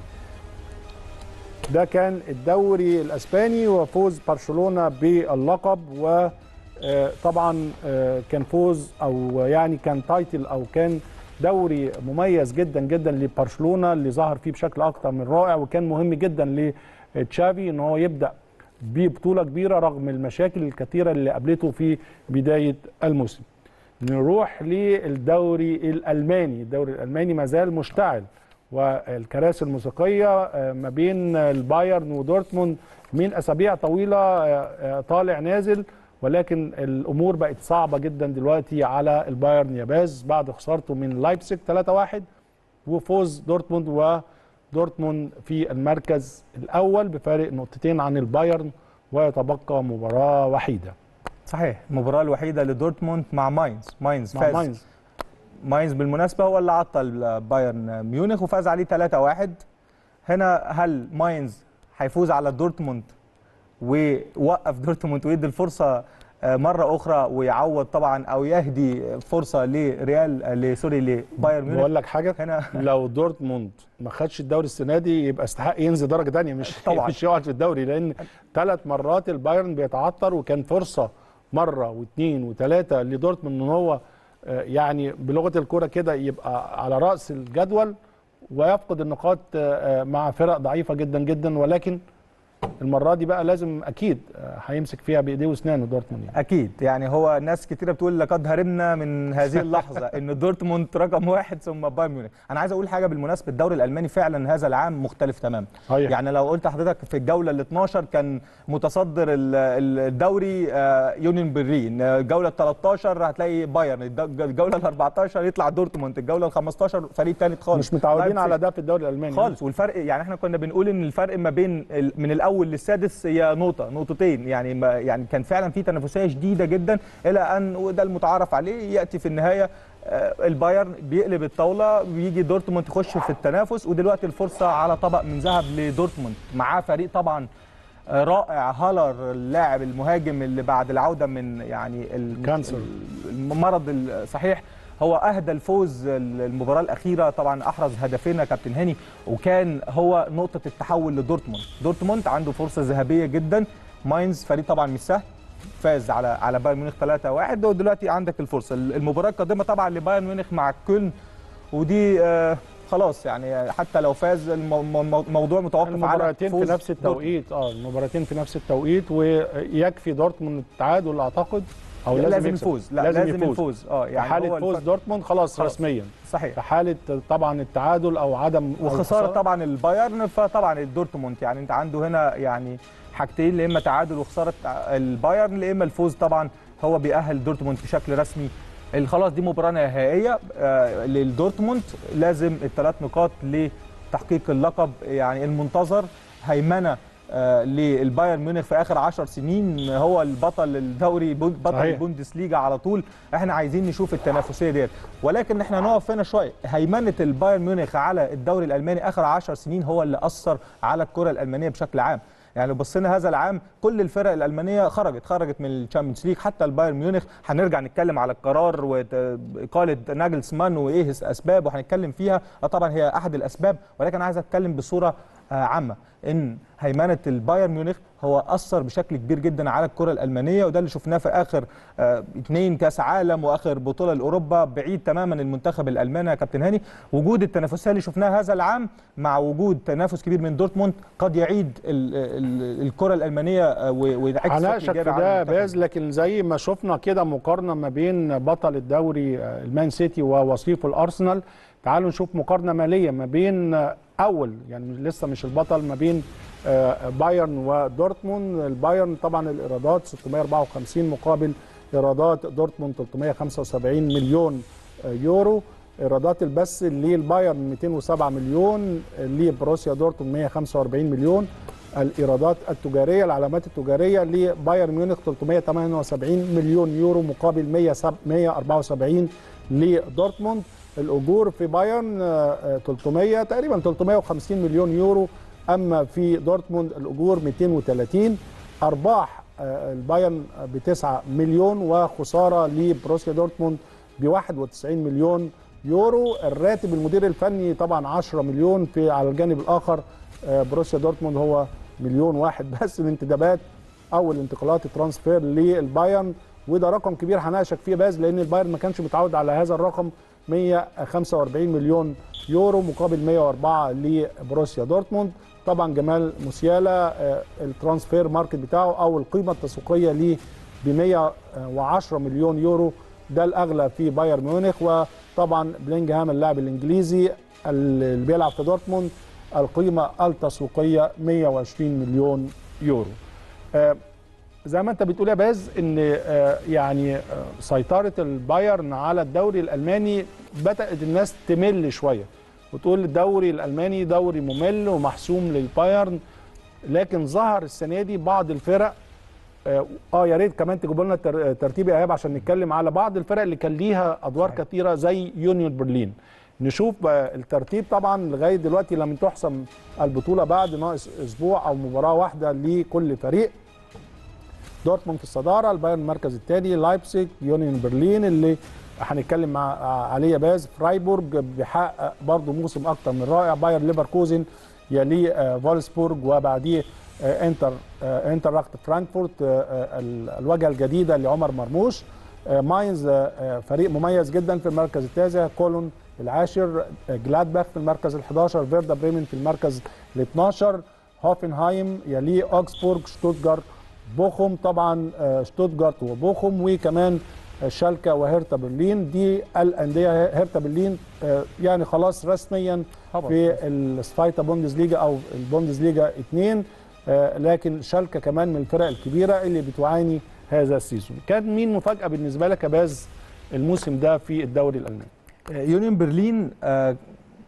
ده كان الدوري الاسباني وفوز برشلونه باللقب وطبعا كان فوز او يعني كان تايتل او كان دوري مميز جدا جدا لبرشلونه اللي ظهر فيه بشكل اكتر من رائع وكان مهم جدا لتشافي ان هو يبدا ببطوله كبيره رغم المشاكل الكثيره اللي قابلته في بدايه الموسم. نروح للدوري الالماني، الدوري الالماني ما زال مشتعل والكراسي الموسيقيه آه، ما بين البايرن ودورتموند من اسابيع طويله آه، آه، طالع نازل ولكن الامور بقت صعبه جدا دلوقتي على البايرن ياباز بعد خسارته من لايبسك 3-1 وفوز دورتموند ودورتموند في المركز الاول بفارق نقطتين عن البايرن ويتبقى مباراه وحيده صحيح المباراه الوحيده لدورتموند مع ماينز ماينز مع فاز ماينز ماينز بالمناسبه هو اللي عطل بايرن ميونخ وفاز عليه 3-1 هنا هل ماينز هيفوز على دورتموند ووقف دورتموند ويدي الفرصه آه، مره اخرى ويعوض طبعا او يهدي فرصه لريال آه، سوري لبايرن ميونخ بقول لك حاجه هنا لو دورتموند ما خدش الدوري السنه دي يبقى استحق ينزل درجه ثانيه مش طبعاً. مش يقعد في الدوري لان ثلاث مرات البايرن بيتعثر وكان فرصه مره واثنين وثلاثه لدورتموند ان هو آه، يعني بلغه الكوره كده يبقى على راس الجدول ويفقد النقاط آه، آه، مع فرق ضعيفه جدا جدا ولكن المره دي بقى لازم اكيد آه، هيمسك فيها بايديه واسنانه دورتموند يعني. اكيد يعني هو ناس كتيره بتقول لقد هرمنا من هذه اللحظه ان دورتموند رقم واحد ثم بايرن ميونخ انا عايز اقول حاجه بالمناسبه الدوري الالماني فعلا هذا العام مختلف تماما صحيح. يعني لو قلت لحضرتك في الجوله ال 12 كان متصدر ال- ال- الدوري آه، يونيون برلين آه، الجوله ال 13 هتلاقي بايرن الد- الجوله ال 14 يطلع دورتموند الجوله ال 15 فريق ثالث خالص مش متعودين لايبزيج. على ده في الدوري الالماني خالص والفرق يعني احنا كنا بنقول ان الفرق ما بين ال- من الاول للسادس هي نقطه نقطتين يعني ما يعني كان فعلا في تنافسيه شديده جدا الى ان وده المتعارف عليه ياتي في النهايه آه، البايرن بيقلب الطاوله بيجي دورتموند يخش في التنافس ودلوقتي الفرصه على طبق من ذهب لدورتموند معاه فريق طبعا آه، رائع هالر اللاعب المهاجم اللي بعد العوده من يعني الم- كانسر. المرض الصحيح هو اهدى الفوز المباراه الاخيره طبعا احرز هدفين يا كابتن هاني وكان هو نقطه التحول لدورتموند دورتموند عنده فرصه ذهبيه جدا ماينز فريق طبعا مش سهل فاز على على بايرن ميونخ 3-1 ودلوقتي عندك الفرصه المباراه القادمه طبعا لبايرن ميونخ مع كولن ودي آه خلاص يعني حتى لو فاز المو- المو- الموضوع متوقف على المباراتين في فوز نفس التوقيت اه المباراتين في نفس التوقيت ويكفي دورتموند التعادل اعتقد او لازم, لازم, لازم يكسب. يفوز لا لازم, لازم يفوز اه في يعني حاله هو فوز الفرق- دورتموند خلاص, خلاص. رسميا صحيح في حاله طبعا التعادل او عدم أو وخساره الخسارة. طبعا البايرن فطبعا الدورتموند يعني انت عنده هنا يعني حاجتين يا اما تعادل وخساره البايرن يا اما الفوز طبعا هو بيأهل دورتموند بشكل رسمي ال- خلاص دي مباراه نهائيه آه، للدورتموند لازم الثلاث نقاط لتحقيق اللقب يعني المنتظر هيمنه آه، للبايرن ميونخ في اخر 10 سنين هو البطل الدوري بون- بطل صحيح. البوندسليجا على طول احنا عايزين نشوف التنافسيه ديت ولكن احنا نقف هنا شويه هيمنه البايرن ميونخ على الدوري الالماني اخر 10 سنين هو اللي اثر على الكره الالمانيه بشكل عام يعني لو بصينا هذا العام كل الفرق الالمانيه خرجت خرجت من الشامبيونز ليج حتى البايرن ميونخ هنرجع نتكلم على القرار واقاله ناجلسمان وايه اسباب وهنتكلم فيها آه طبعا هي احد الاسباب ولكن عايز اتكلم بصوره آه، عامه ان هيمنه البايرن ميونخ هو اثر بشكل كبير جدا على الكره الالمانيه وده اللي شفناه في اخر آه، اثنين كاس عالم واخر بطوله لاوروبا بعيد تماما المنتخب الالماني يا كابتن هاني وجود التنافسيه اللي شفناها هذا العام مع وجود تنافس كبير من دورتموند قد يعيد ال- ال- الكره الالمانيه آه، و- وينعكس بشكل هناقشك في إيجابي على ده المنتخب. باز لكن زي ما شفنا كده مقارنه ما بين بطل الدوري آه، المان سيتي ووصيفه الارسنال تعالوا نشوف مقارنه ماليه ما بين آه، اول يعني لسه مش البطل ما بين آه، بايرن ودورتموند البايرن طبعا الايرادات 654 مقابل ايرادات دورتموند 375 مليون آه، يورو ايرادات البث للبايرن 207 مليون لبروسيا دورتموند 145 مليون الايرادات التجاريه العلامات التجاريه لبايرن ميونخ 378 مليون يورو مقابل 174 لدورتموند الاجور في بايرن آه، آه، 300 تقريبا 350 مليون يورو اما في دورتموند الاجور 230 ارباح آه، البايرن ب 9 مليون وخساره لبروسيا دورتموند ب 91 مليون يورو الراتب المدير الفني طبعا 10 مليون في على الجانب الاخر آه، بروسيا دورتموند هو مليون واحد بس الانتدابات او الانتقالات الترانسفير للبايرن وده رقم كبير هناقشك فيه باز لان البايرن ما كانش متعود على هذا الرقم 145 مليون يورو مقابل 104 لبروسيا دورتموند طبعا جمال موسيالا آه، الترانسفير ماركت بتاعه او القيمه التسويقيه ليه ب 110 مليون يورو ده الاغلى في بايرن ميونخ وطبعا بلينجهام اللاعب الانجليزي اللي بيلعب في دورتموند القيمه التسويقيه 120 مليون يورو آه، زي ما انت بتقول يا باز ان آه، يعني آه، سيطره البايرن على الدوري الالماني بدات الناس تمل شويه وتقول الدوري الالماني دوري ممل ومحسوم للبايرن لكن ظهر السنه دي بعض الفرق اه آه، يا ريت كمان تجيبوا لنا تر- ترتيب ايهاب عشان نتكلم على بعض الفرق اللي كان ليها ادوار صحيح. كثيره زي يونيون برلين نشوف بقى الترتيب طبعا لغايه دلوقتي لم تحسم البطوله بعد ناقص اسبوع او مباراه واحده لكل فريق دورتموند في الصداره البايرن المركز الثاني لايبسيج يونيون برلين اللي هنتكلم مع عليه يا باز فرايبورج بيحقق برضه موسم اكتر من رائع باير ليفركوزن يليه آه، فولسبورج وبعديه آه، انتر آه، انتراخت فرانكفورت آه، آه، ال- الواجهه الجديده لعمر مرموش آه، ماينز آه، آه، فريق مميز جدا في المركز التاسع كولون العاشر آه، جلادباخ في المركز ال11 فيردا بريمن في المركز ال12 هوفنهايم يليه اوكسبورج شتوتجارت بوخم طبعا آه، شتوتجارت وبوخم وكمان آه، شالكا وهيرتا برلين دي الانديه هيرتا برلين آه، يعني خلاص رسميا هبط. في السفايتا بوندسليجا او البوندسليجا 2 آه، لكن شالكا كمان من الفرق الكبيره اللي بتعاني هذا السيزون كان مين مفاجاه بالنسبه لك يا باز الموسم ده في الدوري الالماني يونيون برلين آه،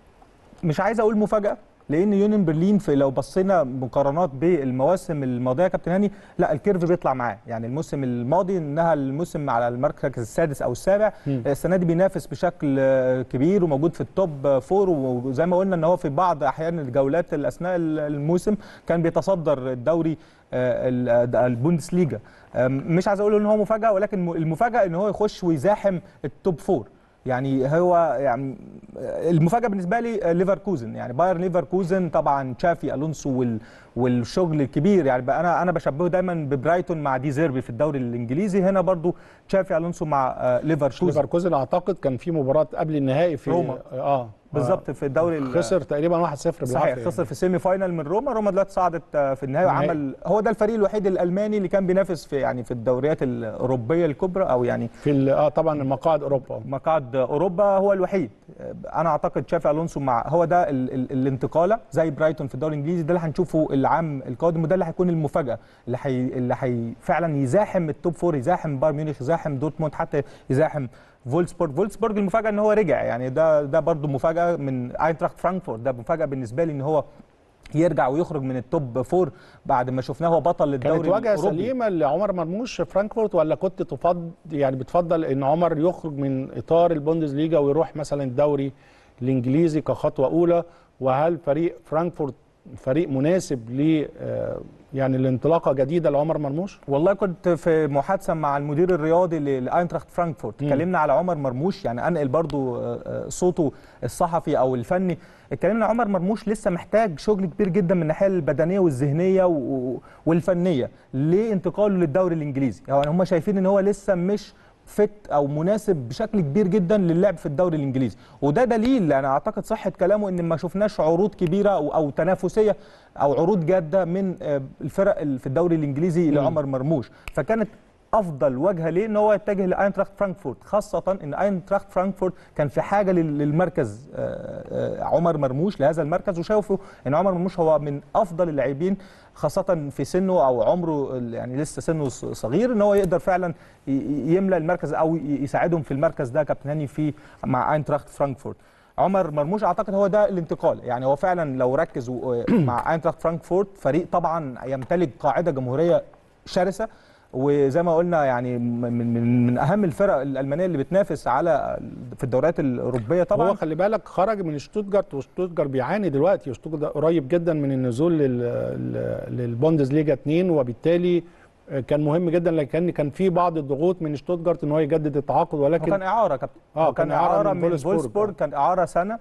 مش عايز اقول مفاجاه لان يونيون برلين في لو بصينا مقارنات بالمواسم الماضيه يا كابتن هاني لا الكيرف بيطلع معاه يعني الموسم الماضي انها الموسم على المركز السادس او السابع مم. السنه دي بينافس بشكل آه، كبير وموجود في التوب فور وزي ما قلنا ان هو في بعض احيان الجولات اثناء الموسم كان بيتصدر الدوري آه، ال- آه، البوندسليجا آم، مش عايز اقول ان هو مفاجاه ولكن م- المفاجاه ان هو يخش ويزاحم التوب فور يعني هو يعني المفاجاه بالنسبه لي ليفركوزن يعني باير ليفركوزن طبعا تشافي الونسو وال والشغل الكبير يعني بقى انا انا بشبهه دايما ببرايتون مع دي زيربي في الدوري الانجليزي هنا برضو تشافي الونسو مع آه، ليفركوزن ليفركوزن اعتقد كان في مباراه قبل النهائي في روما. اه بالظبط في الدوري ال- خسر تقريبا 1-0 صحيح بالعافيه خسر في السيمي فاينال من روما روما دلوقتي صعدت آه، في النهائي النهائي. وعمل هو ده الفريق الوحيد الالماني اللي كان بينافس في يعني في الدوريات الاوروبيه الكبرى او يعني في ال- اه طبعا مقاعد اوروبا مقاعد اوروبا هو الوحيد انا اعتقد تشافي الونسو مع هو ده ال ال الانتقاله زي برايتون في الدوري الانجليزي ده اللي هنشوفه العام القادم وده اللي هيكون المفاجاه اللي حي اللي حي فعلا يزاحم التوب فور يزاحم بايرن ميونخ يزاحم دورتموند حتى يزاحم فولسبورج فولسبورج المفاجاه ان هو رجع يعني ده ده برده مفاجاه من اينتراخت فرانكفورت ده مفاجاه بالنسبه لي ان هو يرجع ويخرج من التوب فور بعد ما شفناه هو بطل كانت الدوري واجهه الاوروبي سليمه لعمر مرموش في فرانكفورت ولا كنت تفضل يعني بتفضل ان عمر يخرج من اطار البوندسليجا ويروح مثلا الدوري الانجليزي كخطوه اولى وهل فريق فرانكفورت فريق مناسب ل آه، يعني الانطلاقه جديده لعمر مرموش؟ والله كنت في محادثه مع المدير الرياضي ل- لاينتراخت فرانكفورت مم. اتكلمنا على عمر مرموش يعني انقل برضو آه، آه، صوته الصحفي او الفني اتكلمنا عن عمر مرموش لسه محتاج شغل كبير جدا من الناحيه البدنيه والذهنيه و- و- والفنيه لانتقاله للدوري الانجليزي يعني هم شايفين ان هو لسه مش فت او مناسب بشكل كبير جدا للعب في الدوري الانجليزي وده دليل انا اعتقد صحه كلامه ان ما شفناش عروض كبيره او, أو تنافسيه او عروض جاده من آه، الفرق ال- في الدوري الانجليزي مم. لعمر مرموش فكانت افضل وجهه ليه ان هو يتجه لاينتراخت فرانكفورت خاصه ان اينتراخت فرانكفورت كان في حاجه لل- للمركز آه، آه، عمر مرموش لهذا المركز وشافوا ان عمر مرموش هو من افضل اللاعبين خاصه في سنه او عمره ال- يعني لسه سنه ص- صغير ان هو يقدر فعلا ي- ي- يملى المركز او ي- يساعدهم في المركز ده كابتن هاني في مع اينتراخت فرانكفورت عمر مرموش اعتقد هو ده الانتقال يعني هو فعلا لو ركز و- مع اينتراخت فرانكفورت فريق طبعا يمتلك قاعده جمهوريه شرسه وزي ما قلنا يعني من من من اهم الفرق الالمانيه اللي بتنافس على في الدوريات الاوروبيه طبعا هو خلي بالك خرج من شتوتجارت وشتوتجارت بيعاني دلوقتي وشتوتجارت قريب جدا من النزول لل- لل- للبوندسليجا 2 وبالتالي كان مهم جدا لكن كان في بعض الضغوط من شتوتجارت ان هو يجدد التعاقد هو ولكن كان اعاره كابتن آه، هو كان كان إعارة اعاره من من فولسبورج. فولسبورج كان اعاره سنه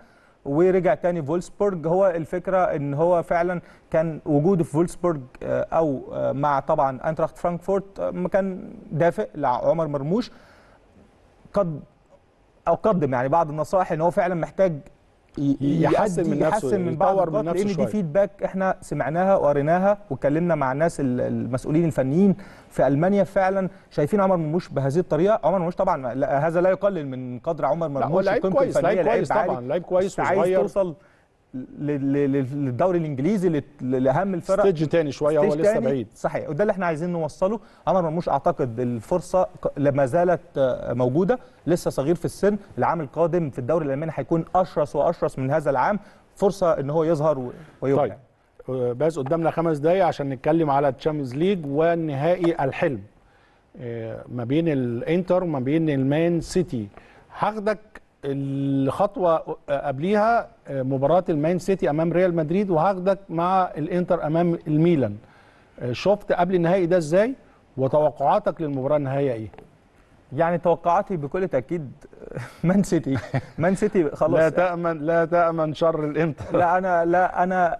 ورجع تاني فولسبورج هو الفكره ان هو فعلا كان وجوده في فولسبورج آه، او آه، مع طبعا انتراخت فرانكفورت آه، كان دافئ لعمر مرموش قد او قدم يعني بعض النصائح ان هو فعلا محتاج ي- يحسن يأدي- من نفسه، يحسن من بعض يطور من النقاط نفسه لان شوية. دي فيدباك احنا سمعناها وقريناها واتكلمنا مع الناس ال- المسؤولين الفنيين في المانيا فعلا شايفين عمر مرموش بهذه الطريقه عمر مرموش طبعا لا هذا لا يقلل من قدر عمر لا هو مرموش لعيب قيمته كويس الفنية، لعيب كويس عالي. طبعا لعيب كويس بس عايز وصغير توصل ل- ل- ل- للدوري الانجليزي لت- لاهم الفرق ستيج تاني شويه هو ستيج لسه تاني. بعيد صحيح وده اللي احنا عايزين نوصله عمر مرموش اعتقد الفرصه ك- لما زالت آه، موجوده لسه صغير في السن العام القادم في الدوري الالماني هيكون اشرس واشرس من هذا العام فرصه ان هو يظهر و- ويبدع طيب آه، بس قدامنا خمس دقايق عشان نتكلم على الشامبيونز ليج والنهائي الحلم آه، ما بين الانتر وما بين المان سيتي هاخدك الخطوه آه، قبليها آه، مباراه المان سيتي امام ريال مدريد وهاخدك مع الانتر امام الميلان آه، شفت قبل النهائي ده ازاي وتوقعاتك للمباراه النهائيه ايه يعني توقعاتي بكل تاكيد مان سيتي مان سيتي خلاص لا تامن لا تامن شر الانتر لا انا لا انا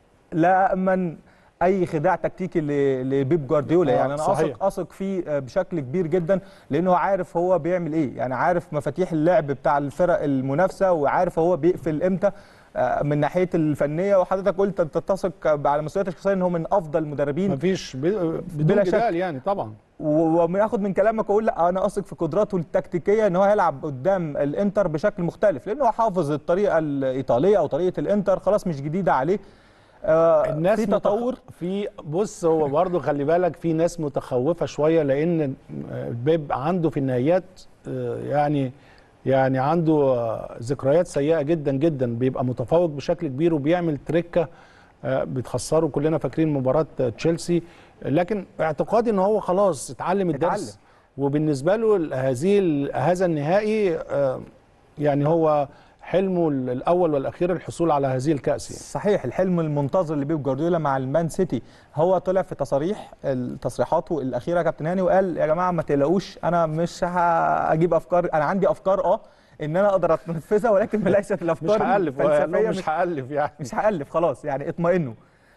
لا امن اي خداع تكتيكي ل- لبيب جوارديولا آه، يعني انا صحيح. اثق اثق فيه آه، بشكل كبير جدا لانه عارف هو بيعمل ايه يعني عارف مفاتيح اللعب بتاع الفرق المنافسه وعارف هو بيقفل امتى آه، من ناحيه الفنيه وحضرتك قلت انت تثق على مسؤوليتك الشخصيه ان هو من افضل المدربين مفيش ب- بدون بلا شك. جدال يعني طبعا و- وماخد من كلامك اقول لا انا اثق في قدراته التكتيكيه ان هو هيلعب قدام الانتر بشكل مختلف لانه هو حافظ الطريقه الايطاليه او طريقه الانتر خلاص مش جديده عليه آه الناس في تطور متخ... في بص هو برضه خلي بالك في ناس متخوفه شويه لان بيب عنده في النهايات آه، يعني يعني عنده آه، ذكريات سيئه جدا جدا بيبقى متفوق بشكل كبير وبيعمل تريكه آه، بتخسره كلنا فاكرين مباراه تشيلسي لكن اعتقادي ان هو خلاص اتعلم الدرس اتعلم. وبالنسبه له هذه ال- هذا النهائي آه، يعني هو حلمه الاول والاخير الحصول على هذه الكاس يعني. صحيح الحلم المنتظر لبيب جوارديولا مع المان سيتي هو طلع في تصاريح تصريحاته الاخيره يا كابتن هاني وقال يا جماعه ما تقلقوش انا مش هجيب افكار انا عندي افكار اه ان انا اقدر انفذها ولكن ليست الافكار مش هالف هو قال الفلسفيه لهم مش هالف يعني مش هألف خلاص يعني اطمئنوا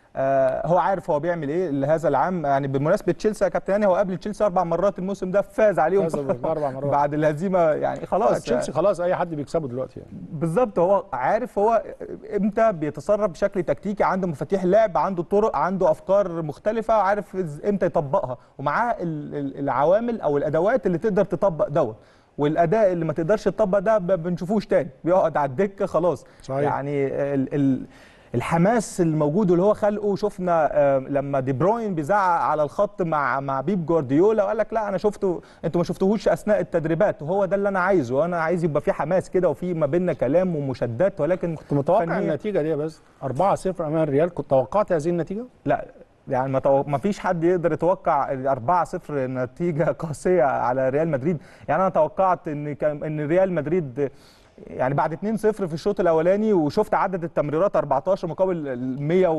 آه هو عارف هو بيعمل ايه لهذا العام يعني بمناسبه تشيلسي يا كابتن هاني هو قبل تشيلسي اربع مرات الموسم ده فاز عليهم فاز أربع مرات. بعد الهزيمه يعني خلاص خلاص تشيلسي خلاص اي حد بيكسبه دلوقتي يعني بالظبط هو عارف هو امتى بيتصرف بشكل تكتيكي عنده مفاتيح لعب عنده طرق عنده افكار مختلفه عارف إز- امتى يطبقها ومعاه ال- ال- العوامل او الادوات اللي تقدر تطبق دوت والاداء اللي ما تقدرش تطبق ده ب- بنشوفوش تاني بيقعد على الدكه خلاص صحيح. يعني ال ال الحماس الموجود اللي هو خلقه شفنا آه، لما دي بروين بيزعق على الخط مع مع بيب جوارديولا وقال لك لا انا شفته انتوا ما شفتوهوش اثناء التدريبات وهو ده اللي انا عايزه وانا عايز يبقى في حماس كده وفي ما بيننا كلام ومشادات ولكن كنت متوقع فنياً- النتيجه دي بس 4-0 امام الريال كنت توقعت هذه النتيجه لا يعني ما, تو... ما فيش حد يقدر يتوقع ال 4-0 نتيجه قاسيه على ريال مدريد يعني انا توقعت ان كان ان ريال مدريد يعني بعد 2-0 في الشوط الاولاني وشفت عدد التمريرات 14 مقابل ال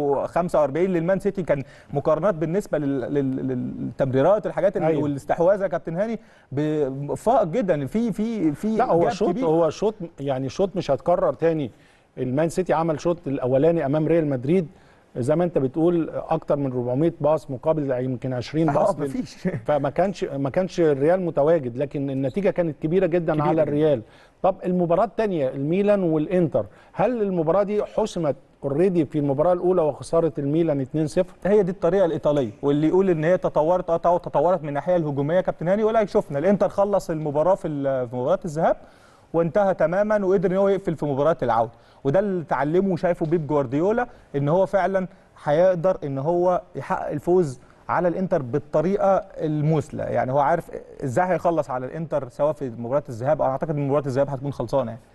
145 للمان سيتي كان مقارنات بالنسبه لل... لل... للتمريرات الحاجات اللي أيوة. والاستحواذ يا كابتن هاني ب- فائق جدا في في في لا هو جاب شوط كبير. هو شوط يعني شوط مش هتكرر تاني المان سيتي عمل شوط الاولاني امام ريال مدريد زي ما انت بتقول اكتر من 400 باص مقابل يمكن 20 اه باص لل- مفيش فما كانش ما كانش الريال متواجد لكن النتيجه كانت كبيره جدا كبيرة على جداً. الريال طب المباراه الثانيه الميلان والانتر هل المباراه دي حسمت اوريدي في المباراه الاولى وخساره الميلان 2-0 هي دي الطريقه الايطاليه واللي يقول ان هي تطورت اه طبعاً تطورت من الناحيه الهجوميه كابتن هاني ولا شفنا الانتر خلص المباراه في ال- في مباراه الذهاب وانتهى تماما وقدر ان هو يقفل في مباراه العوده وده اللي اتعلمه وشايفه بيب جوارديولا ان هو فعلا هيقدر ان هو يحقق الفوز على الانتر بالطريقه المثلى يعني هو عارف ازاي هيخلص على الانتر سواء في مباراه الذهاب او اعتقد ان مباراه الذهاب هتكون خلصانه يعني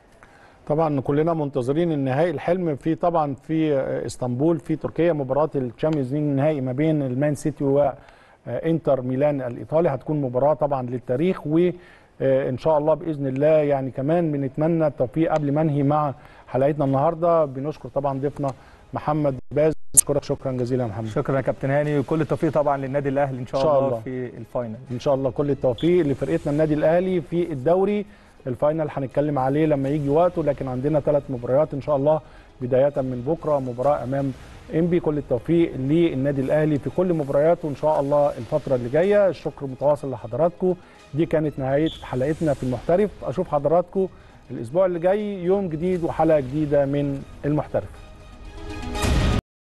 طبعا كلنا منتظرين النهائي الحلم في طبعا في اسطنبول في تركيا مباراه الشامبيونز ليج النهائي ما بين المان سيتي وانتر ميلان الايطالي هتكون مباراه طبعا للتاريخ وان شاء الله باذن الله يعني كمان بنتمنى التوفيق قبل ما انهي مع حلقتنا النهارده بنشكر طبعا ضيفنا محمد باز اشكرك شكرا جزيلا يا محمد شكرا يا كابتن هاني وكل التوفيق طبعا للنادي الاهلي ان شاء, إن شاء الله, الله. في الفاينل ان شاء الله كل التوفيق لفرقتنا النادي الاهلي في الدوري الفاينل هنتكلم عليه لما يجي وقته لكن عندنا ثلاث مباريات ان شاء الله بدايه من بكره مباراه امام انبي كل التوفيق للنادي الاهلي في كل مبارياته ان شاء الله الفتره اللي جايه الشكر متواصل لحضراتكم دي كانت نهايه حلقتنا في المحترف اشوف حضراتكم الاسبوع اللي جاي يوم جديد وحلقه جديده من المحترف